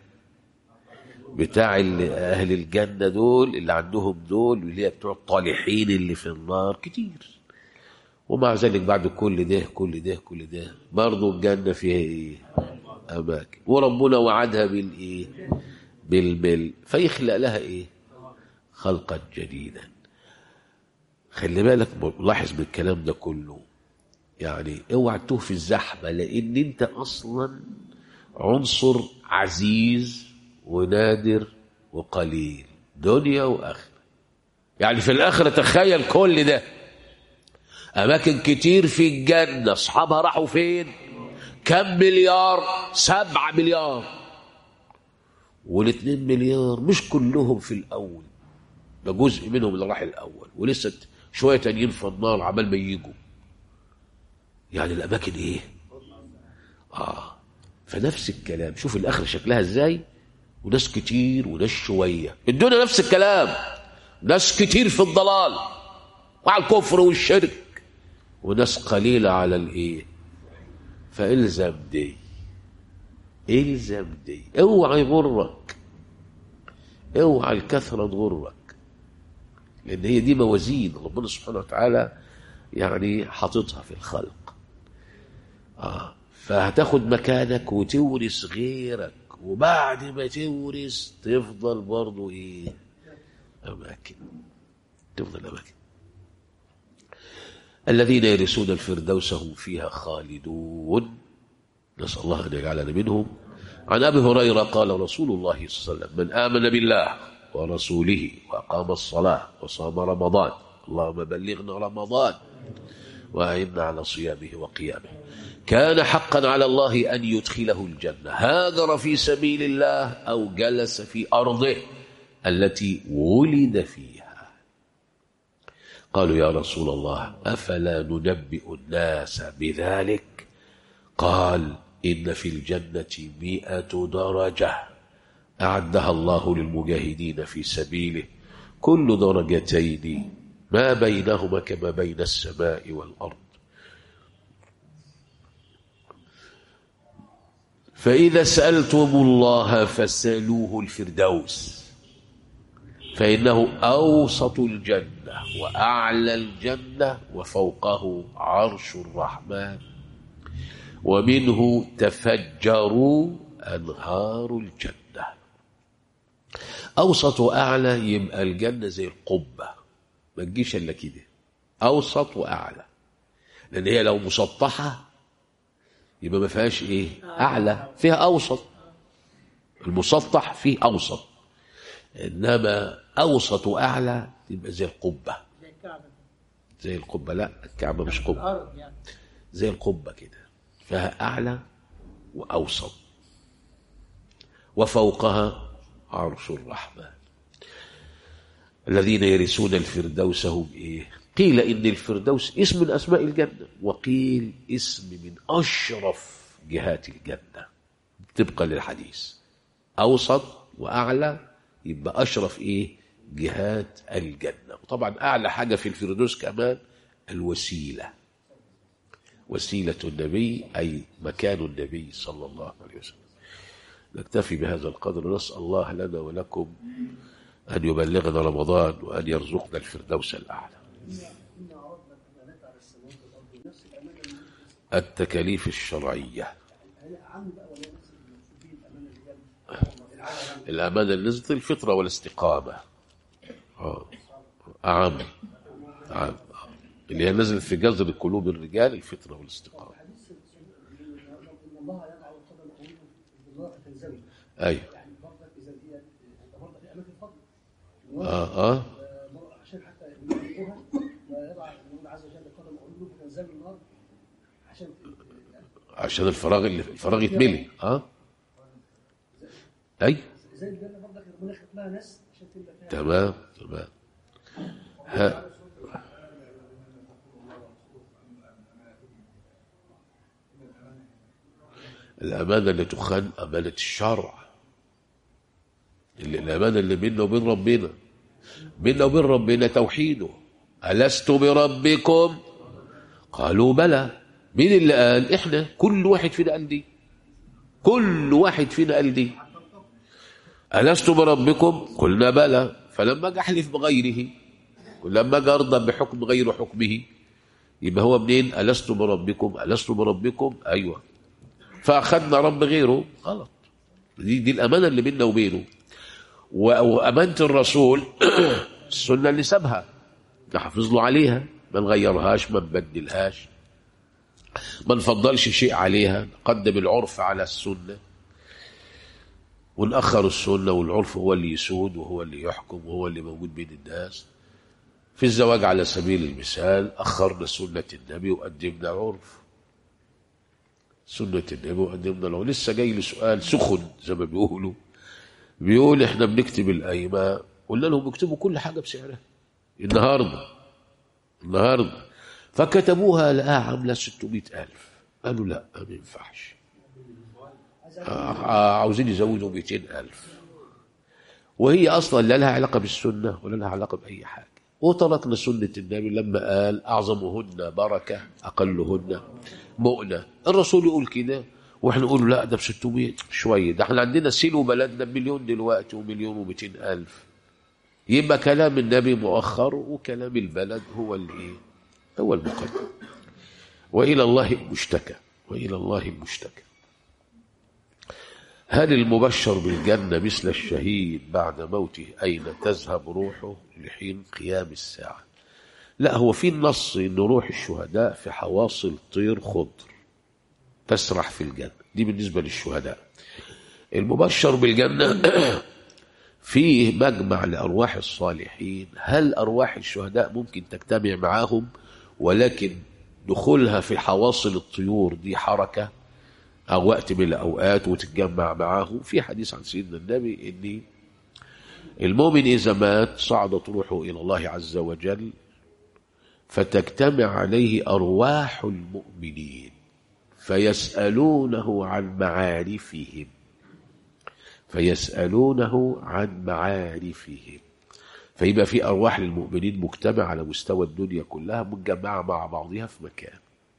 بتاع ال- أهل الجنة دول اللي عندهم دول واللي هي بتوع الطالحين اللي في النار كتير ومع ذلك بعد كل ده كل ده كل ده برضه الجنة فيها إيه أماكن وربنا وعدها بالإيه بالمل فيخلق لها إيه خلقا جديدا خلي بالك لاحظ من الكلام ده كله يعني اوعى تتوه في الزحمه لان انت اصلا عنصر عزيز ونادر وقليل دنيا واخره يعني في الاخره تخيل كل ده اماكن كتير في الجنه اصحابها راحوا فين كم مليار سبعة مليار والاتنين مليار مش كلهم في الاول ده جزء منهم اللي راح الاول ولسه شويه تانيين في النار عمال ما يجوا يعني الاماكن ايه اه فنفس الكلام شوف الاخر شكلها ازاي وناس كتير وناس شويه الدنيا نفس الكلام ناس كتير في الضلال وعلى الكفر والشرك وناس قليله على الايه فالزم دي الزم دي اوعى يغرك اوعى الكثره تغرك لان هي دي موازين ربنا سبحانه وتعالى يعني حاططها في الخلق آه. فهتاخد مكانك وتورث غيرك وبعد ما تورث تفضل برضو ايه اماكن تفضل اماكن الذين يرثون الفردوس هم فيها خالدون نسال الله ان يجعلنا منهم عن ابي هريره قال رسول الله صلى الله عليه وسلم من امن بالله ورسوله واقام الصلاه وصام رمضان اللهم بلغنا رمضان وأعنا على صيامه وقيامه كان حقا على الله أن يدخله الجنة هاجر في سبيل الله أو جلس في أرضه التي ولد فيها قالوا يا رسول الله أفلا ننبئ الناس بذلك قال إن في الجنة مئة درجة أعدها الله للمجاهدين في سبيله كل درجتين ما بينهما كما بين السماء والأرض فإذا سألتم الله فاسألوه الفردوس فإنه أوسط الجنة وأعلى الجنة وفوقه عرش الرحمن ومنه تفجر أنهار الجنة أوسط وأعلى يبقى الجنة زي القبة ما تجيش إلا كده أوسط وأعلى لأن هي لو مسطحة يبقى ما فيهاش إيه أعلى فيها أوسط المسطح فيه أوسط إنما أوسط وأعلى يبقى زي القبة زي الكعبة زي القبة لا الكعبة مش قبة الأرض يعني زي القبة كده فيها أعلى وأوسط وفوقها عرش الرحمن الذين يرثون الفردوس هم إيه قيل إن الفردوس اسم من أسماء الجنة وقيل اسم من أشرف جهات الجنة طبقا للحديث أوسط وأعلى يبقى أشرف إيه جهات الجنة وطبعا أعلى حاجة في الفردوس كمان الوسيلة وسيلة النبي أي مكان النبي صلى الله عليه وسلم نكتفي بهذا القدر نسأل الله لنا ولكم أن يبلغنا رمضان وأن يرزقنا الفردوس الأعلى التكاليف الشرعية الأمانة اللي نزلت الفطرة والاستقامة آه. أعم أعم اللي هي نزلت في جذر قلوب الرجال الفطرة والاستقامة الله يضع قدم قلوبهم بالله فتنزوي أيوه يعني برضك اذا هي انت برضك في اماكن فضل آه آه عشان حتى يملكوها ويضع المولى عز وجل قدم قلوبهم فتنزوي النار عشان يعني عشان الفراغ اللي الفراغ يتملي اه اي زي الجنه برضك ربنا خلق لها ناس عشان تبقى فيها تمام تمام ها الأمانة اللي تخان أمانة الشرع اللي الأمانة اللي بيننا وبين ربنا بيننا وبين ربنا توحيده ألست بربكم قالوا بلى مين اللي قال احنا كل واحد فينا قال دي كل واحد فينا قال دي ألست بربكم قلنا بلى فلما أجي أحلف بغيره ولما أجي أرضى بحكم غير حكمه يبقى هو منين ألست بربكم ألست بربكم أيوة فأخذنا رب غيره غلط دي, دي الأمانة اللي بيننا وبينه و- وأمانة الرسول السنة اللي سابها نحافظ له عليها ما نغيرهاش ما نبدلهاش ما نفضلش شيء عليها نقدم العرف على السنة ونأخر السنة والعرف هو اللي يسود وهو اللي يحكم وهو اللي موجود بين الناس في الزواج على سبيل المثال أخرنا سنة النبي وقدمنا عرف سنة النبي وقدمنا له لسه جاي لي سؤال سخن زي ما بيقولوا بيقول احنا بنكتب القايمة قلنا لهم اكتبوا كل حاجة بسعرها النهاردة النهاردة فكتبوها لقاها عاملة 600 ألف قالوا لا ما ينفعش آه، عاوزين يزودوا 200 ألف وهي أصلا لا لها علاقة بالسنة ولا لها علاقة بأي حاجة وتركنا سنة النبي لما قال أعظمهن بركة أقلهن مؤنة الرسول يقول كده واحنا نقول لا ده ب 600 شوية ده احنا عندنا سيلو بلدنا بمليون دلوقتي ومليون و200 ألف يبقى كلام النبي مؤخر وكلام البلد هو الايه هو المقدم وإلى الله المشتكى وإلى الله المشتكى هل المبشر بالجنة مثل الشهيد بعد موته أين تذهب روحه لحين قيام الساعة لا هو في النص أن روح الشهداء في حواصل طير خضر تسرح في الجنة دي بالنسبة للشهداء المبشر بالجنة فيه مجمع لأرواح الصالحين هل أرواح الشهداء ممكن تجتمع معاهم ولكن دخولها في حواصل الطيور دي حركة أو وقت من الأوقات وتتجمع معاه في حديث عن سيدنا النبي إن المؤمن إذا مات صعدت روحه إلى الله عز وجل فتجتمع عليه أرواح المؤمنين فيسألونه عن معارفهم فيسألونه عن معارفهم فيبقى في أرواح للمؤمنين مجتمع على مستوى الدنيا كلها متجمعة مع بعضها في مكان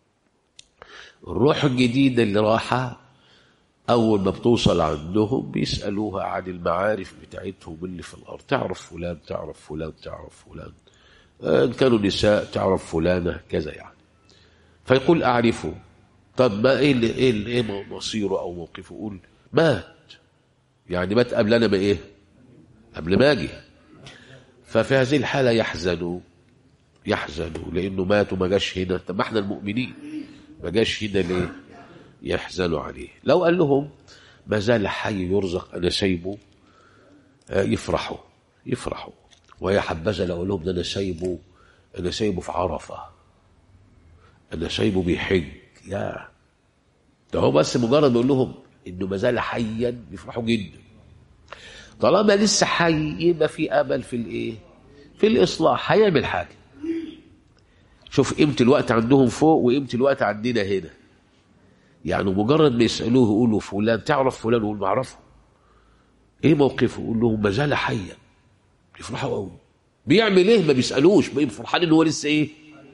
الروح الجديدة اللي راحة أول ما بتوصل عندهم بيسألوها عن المعارف بتاعتهم اللي في الأرض تعرف فلان تعرف فلان تعرف فلان آه، إن كانوا نساء تعرف فلانة كذا يعني فيقول أعرفه طب ما إيه اللي إيه, اللي إيه مصيره أو موقفه يقول مات يعني مات قبل أنا بإيه قبل ما أجي ففي هذه الحالة يحزنوا يحزنوا لأنه مات وما جاش هنا طب ما احنا المؤمنين ما جاش هنا ليه يحزنوا عليه لو قال لهم ما زال حي يرزق أنا سايبه آه، يفرحوا يفرحوا ويا حبذا لو قال لهم ده أنا سايبه أنا سايبه في عرفة أنا سايبه بيحج يا ده هو بس مجرد بيقول لهم إنه ما زال حيا بيفرحوا جدا طالما لسه حي يبقى في امل في الايه في الاصلاح هيعمل حاجه شوف قيمه الوقت عندهم فوق وقيمه الوقت عندنا هنا يعني مجرد ما يسالوه يقولوا فلان تعرف فلان يقول ما اعرفه ايه موقفه يقول لهم ما زال حيا يفرحوا قوي بيعمل ايه ما بيسالوش بيبقى فرحان ان هو لسه ايه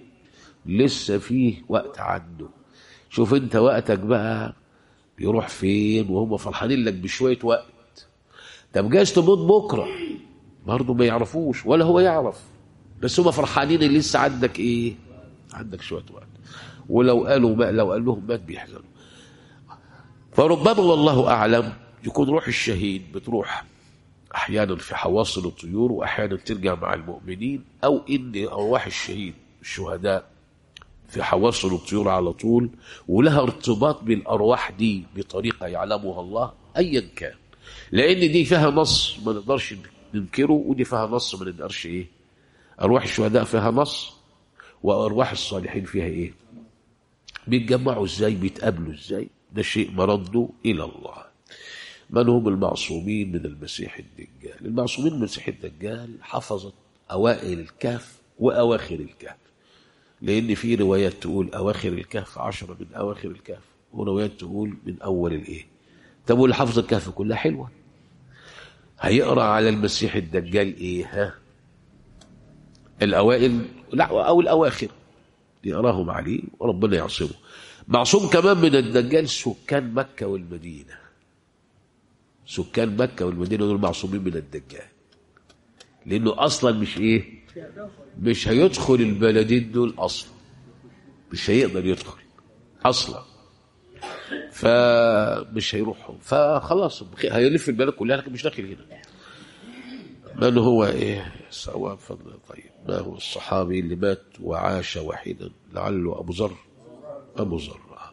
لسه فيه وقت عنده شوف انت وقتك بقى بيروح فين وهم فرحانين لك بشويه وقت طب جايز تموت بكره برضه ما يعرفوش ولا هو يعرف بس هم فرحانين اللي لسه عندك ايه عندك شويه وقت ولو قالوا ما لو قال لهم مات بيحزنوا فربما والله اعلم يكون روح الشهيد بتروح احيانا في حواصل الطيور واحيانا ترجع مع المؤمنين او ان ارواح الشهيد الشهداء في حواصل الطيور على طول ولها ارتباط بالارواح دي بطريقه يعلمها الله ايا كان لان دي فيها نص ما نقدرش ننكره ودي فيها نص ما نقدرش ايه ارواح الشهداء فيها نص وارواح الصالحين فيها ايه بيتجمعوا ازاي بيتقابلوا ازاي ده شيء مرده الى الله من هم المعصومين من المسيح الدجال المعصومين من المسيح الدجال حفظت أوائل الكهف وأواخر الكهف لأن في روايات تقول أواخر الكهف عشرة من أواخر الكهف وروايات تقول من أول الإيه طب واللي حفظ الكهف كلها حلوة هيقرأ على المسيح الدجال إيه ها الأوائل لا أو الأواخر يقراهم عليه وربنا يعصمه معصوم كمان من الدجال سكان مكة والمدينة سكان مكة والمدينة دول معصومين من الدجال لأنه أصلا مش إيه مش هيدخل البلدين دول أصلا مش هيقدر يدخل أصلا فمش هيروحهم فخلاص هيلف البلد كلها لكن مش داخل هنا من هو ايه سواء فضل طيب ما هو الصحابي اللي مات وعاش وحيدا لعله ابو ذر ابو ذر آه.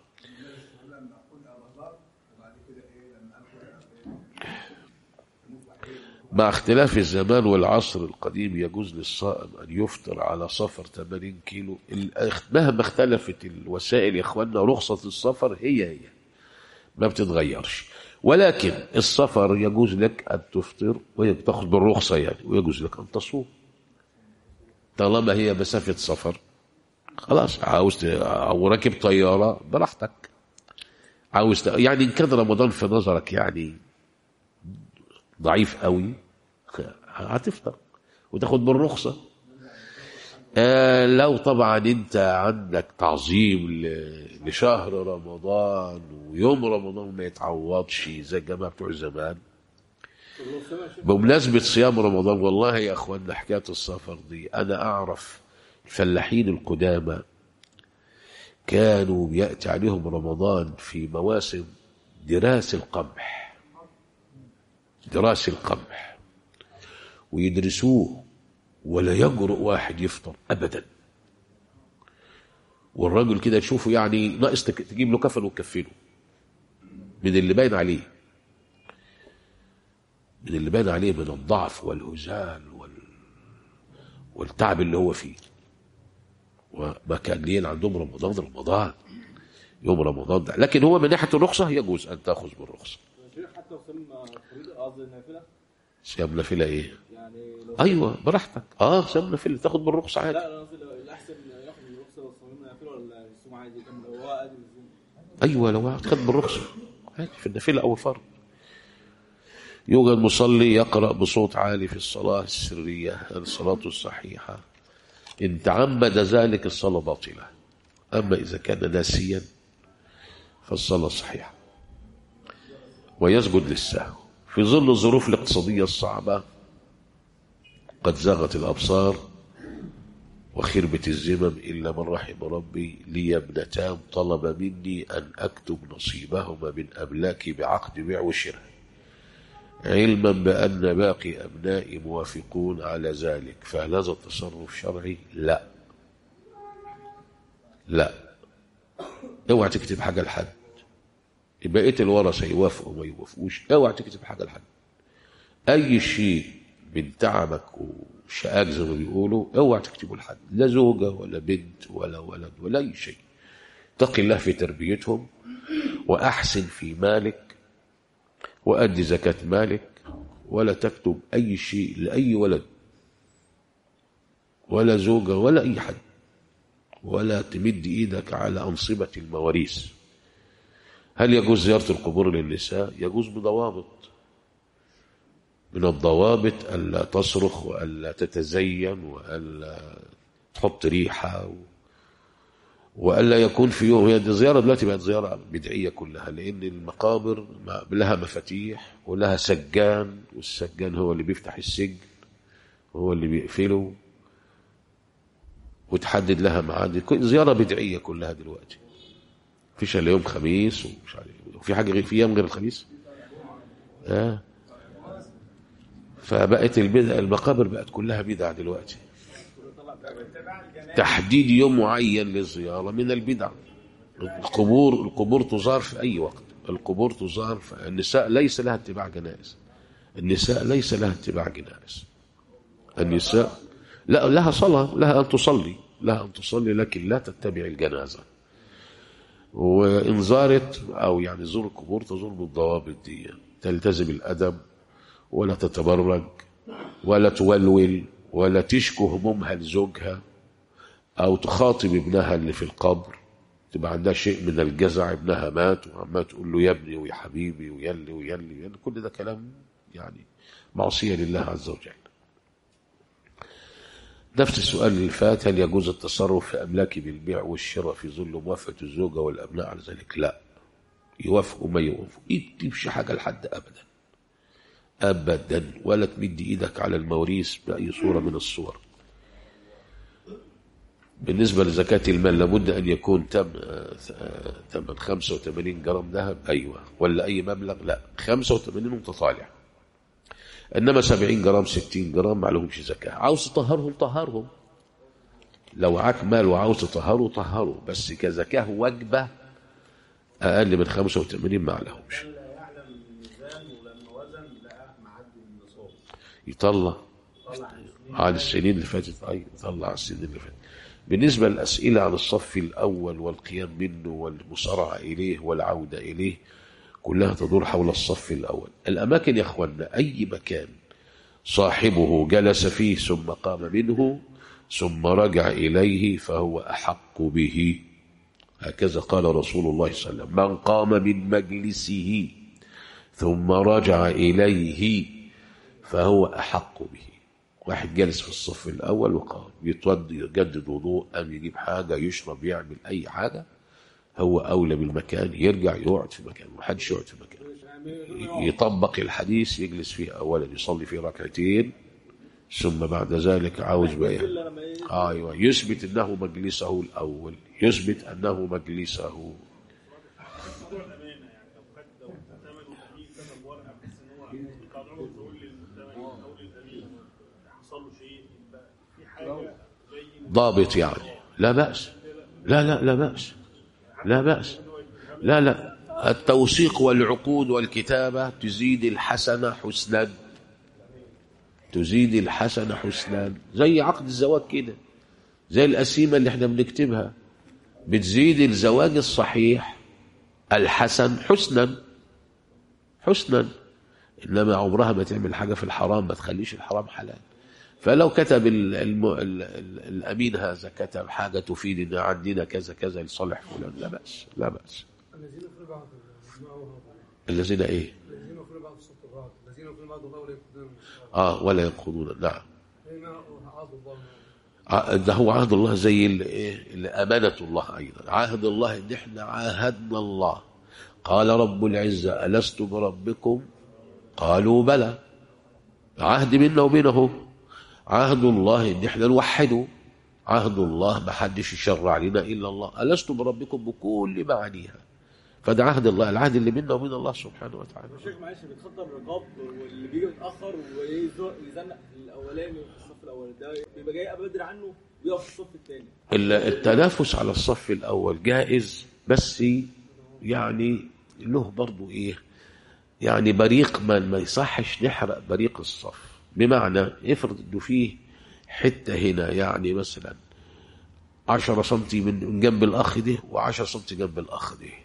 مع اختلاف الزمان والعصر القديم يجوز للصائم أن يفطر على سفر 80 كيلو ال- مهما اختلفت الوسائل يا إخواننا رخصة السفر هي هي ما بتتغيرش ولكن السفر يجوز لك أن تفطر وتاخذ بالرخصة يعني ويجوز لك أن تصوم طالما هي مسافة سفر خلاص عاوز ت- أو راكب طيارة براحتك عاوز ت- يعني إن كان رمضان في نظرك يعني ضعيف قوي هتفطر وتاخد بالرخصة آه لو طبعا انت عندك تعظيم ل- لشهر رمضان ويوم رمضان ما يتعوضش زي الجماعة بتوع زمان بمناسبة صيام رمضان والله يا اخوانا حكاية السفر دي انا اعرف الفلاحين القدامى كانوا بيأتي عليهم رمضان في مواسم دراس القمح دراس القمح ويدرسوه ولا يجرؤ واحد يفطر ابدا والراجل كده تشوفه يعني ناقص تك- تجيب له كفن وتكفنه من اللي باين عليه من اللي باين عليه من الضعف والهزال وال... والتعب اللي هو فيه وما كان لين عندهم رمضان رمضان يوم رمضان ده لكن هو من ناحيه الرخصه يجوز ان تاخذ بالرخصه حتى لو صيام فريضة قصدي نافلة صيام نافله ايه؟ يعني لو ايوه براحتك اه صيام نافله تاخد بالرخصه عادي لا انا قصدي لو الاحسن ياخد الرخصة والصوم نافلة ولا يصوم عادي يكمل هو قادر يصوم ايوه لو واحد خد بالرخصه عادي في النافله او الفرض يوجد مصلي يقرا بصوت عالي في الصلاه السريه الصلاه الصحيحه ان تعمد ذلك الصلاه باطله اما اذا كان ناسيا فالصلاه صحيحه ويسجد للسهو في ظل الظروف الاقتصاديه الصعبه قد زاغت الابصار وخربت الزمم إلا من رحم ربي لي ابنتان طلب مني أن أكتب نصيبهما من أملاكي بعقد بيع وشراء علما بأن باقي أبنائي موافقون على ذلك فهل هذا التصرف شرعي؟ لا لا اوعى تكتب حاجة لحد بقية الورثة يوافقوا وما يوافقوش اوعى تكتب حاجة لحد أي شيء من تعبك وشقاك زي ما بيقولوا اوعى تكتبه لحد لا زوجة ولا بنت ولا ولد ولا أي شيء اتق الله في تربيتهم وأحسن في مالك وأدي زكاة مالك ولا تكتب أي شيء لأي ولد ولا زوجة ولا أي حد ولا تمد إيدك على أنصبة المواريث هل يجوز زيارة القبور للنساء؟ يجوز بضوابط من الضوابط ألا تصرخ وألا تتزين وألا تحط ريحة و... وألا يكون في يوم هي دي زيارة دلوقتي بقت زيارة بدعية كلها لأن المقابر ما- لها مفاتيح ولها سجان والسجان هو اللي بيفتح السجن وهو اللي بيقفله وتحدد لها ميعاد كل- زيارة بدعية كلها دلوقتي مفيش إلا يوم خميس ومش عارف في حاجة غير في أيام غير الخميس؟ آه. فبقت البدع المقابر بقت كلها بدع دلوقتي تحديد يوم معين للزيارة من البدع القبور القبور تزار في أي وقت القبور تزار في النساء ليس لها اتباع جنائز النساء ليس لها اتباع جنائز النساء لا لها صلاة لها أن تصلي لها أن تصلي لكن لا تتبع الجنازة وإن زارت أو يعني زور القبور تزور بالضوابط دي تلتزم الأدب ولا تتبرج ولا تولول ولا تشكو همومها لزوجها أو تخاطب ابنها اللي في القبر تبقى عندها شيء من الجزع ابنها مات وعمال تقول له يا ابني ويا حبيبي ويلي ويلي يعني كل ده كلام يعني معصية لله عز وجل نفس السؤال اللي فات هل يجوز التصرف في أملاك بالبيع والشراء في ظل موافقة الزوجة والأبناء على ذلك لا يوافقوا ما يوافقوا إيه تمشي حاجة لحد أبدا أبدا ولا تمد إيدك على المواريث بأي صورة من الصور بالنسبة لزكاة المال لابد أن يكون تم آه، تمن 85 جرام ذهب أيوة ولا أي مبلغ لا 85 متطالع إنما 70 جرام 60 جرام ما لهمش زكاة عاوز تطهرهم طهرهم لو معاك مال وعاوز تطهره طهره بس كزكاة واجبة أقل من 85 ما لهمش لا يعلم الميزان ولما وزن لقى معدي النصاب يطلع طلع عن السنين عن السنين اللي فاتت أي يطلع عن السنين اللي فاتت بالنسبة للأسئلة عن الصف الأول والقيام منه والمسارعة إليه والعودة إليه كلها تدور حول الصف الأول الأماكن يا أخوانا أي مكان صاحبه جلس فيه ثم قام منه ثم رجع إليه فهو أحق به هكذا قال رسول الله صلى الله عليه وسلم من قام من مجلسه ثم رجع إليه فهو أحق به واحد جالس في الصف الأول وقام يتوضي يجدد وضوء أم يجيب حاجة يشرب يعمل أي حاجة هو أولى بالمكان يرجع يقعد في مكانه محدش يقعد في مكانه يطبق الحديث يجلس فيه أولا يصلي فيه ركعتين ثم بعد ذلك عاوز بقى لما ي- ايوه يثبت انه مجلسه الاول يثبت انه مجلسه ضابط يعني لا بأس لا لا لا بأس لا بأس لا لا التوثيق والعقود والكتابة تزيد الحسنة حسنا تزيد الحسنة حسنا زي عقد الزواج كده زي القسيمة اللي احنا بنكتبها بتزيد الزواج الصحيح الحسن حسنا حسنا انما عمرها ما تعمل حاجة في الحرام ما تخليش الحرام حلال فلو كتب ال الم... ال... ال... الامين هذا كتب حاجة تفيد ان عندنا كذا كذا لصالح فلان لا بأس لا بأس الذين في بعض المعوهة الذين ايه الذين في بعض السلطات الذين في بعض غير يقدرون اه ولا ينقضون نعم حين عاد الله ع- ده هو عهد الله زي ال- إيه؟ ال- أمانة الله أيضا عهد الله إن إحنا عاهدنا الله قال رب العزة ألست بربكم قالوا بلى عهد منا وبينه عهد الله إن إحنا نوحده عهد الله ما حدش يشرع لنا إلا الله ألست بربكم بكل معانيها فده عهد الله العهد اللي بيننا وبين الله سبحانه وتعالى الشيخ معلش بيتخطى الرقاب واللي بيجي متاخر ويزنق الاولاني في الصف الاول ده بيبقى جاي قبل بدري عنه ويقف في الصف الثاني ال- التنافس على الصف الأول جائز بس يعني له برضو إيه يعني بريق ما, ما يصحش نحرق بريق الصف بمعنى افرض إنه فيه حتة هنا يعني مثلا عشرة سنتي من من جنب الأخ ده وعشرة سنتي جنب الأخ ده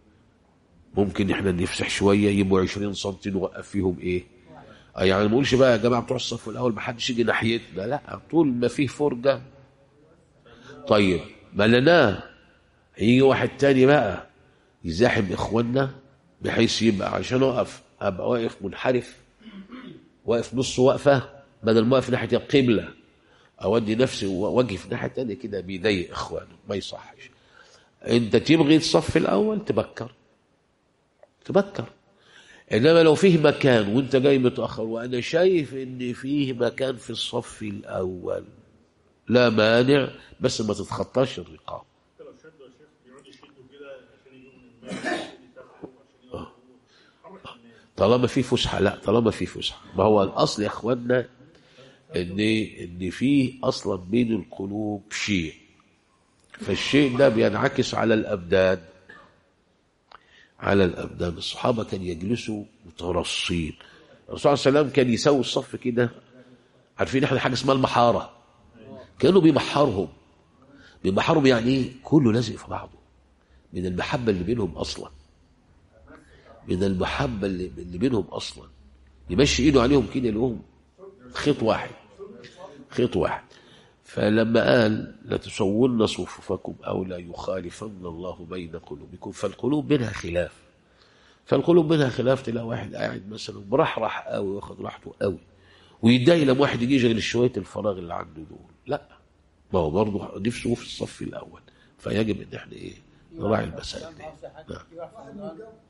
ممكن احنا نفسح شوية يبقوا عشرين سنتي نوقف فيهم ايه آه يعني ما نقولش بقى يا جماعة بتوع الصف الأول ما حدش يجي ناحيتنا لا طول ما فيه فرجة طيب ملناه هيجي واحد تاني بقى يزاحم اخواننا بحيث يبقى عشان اقف ابقى واقف منحرف واقف نص وقفه بدل ما اقف ناحيه القبله اودي نفسي ووجهي في ناحيه تانية كده بيضايق اخوانه ما يصحش انت تبغي الصف الاول تبكر تبكر انما لو فيه مكان وانت جاي متاخر وانا شايف ان فيه مكان في الصف الاول لا مانع بس ما تتخطاش الرقاب آه. طالما في فسحه لا طالما في فسحه ما هو الاصل يا اخوانا ان ان في اصلا بين القلوب شيء فالشيء ده بينعكس على الابدان على الابدان الصحابه كان يجلسوا مترصين الرسول صلى الله عليه وسلم كان يسوي الصف كده عارفين احنا حاجه اسمها المحاره كانه بيمحرهم بيمحرهم يعني ايه كله لازق في بعضه من المحبه اللي بينهم اصلا من المحبة اللي, اللي بينهم أصلا يمشي إيده عليهم كده لهم خيط واحد خيط واحد فلما قال لتسون صفوفكم أو لا يخالفن الله بين قلوبكم فالقلوب منها خلاف فالقلوب منها خلاف تلاقي واحد قاعد مثلا مرحرح قوي واخد راحته قوي ويتضايق لما واحد يجي يشغل شويه الفراغ اللي عنده دول لا ما هو برضه نفسه في الصف الاول فيجب ان احنا ايه نراعي المسائل دي عاوز حاجه نعم. في واحد في رمضان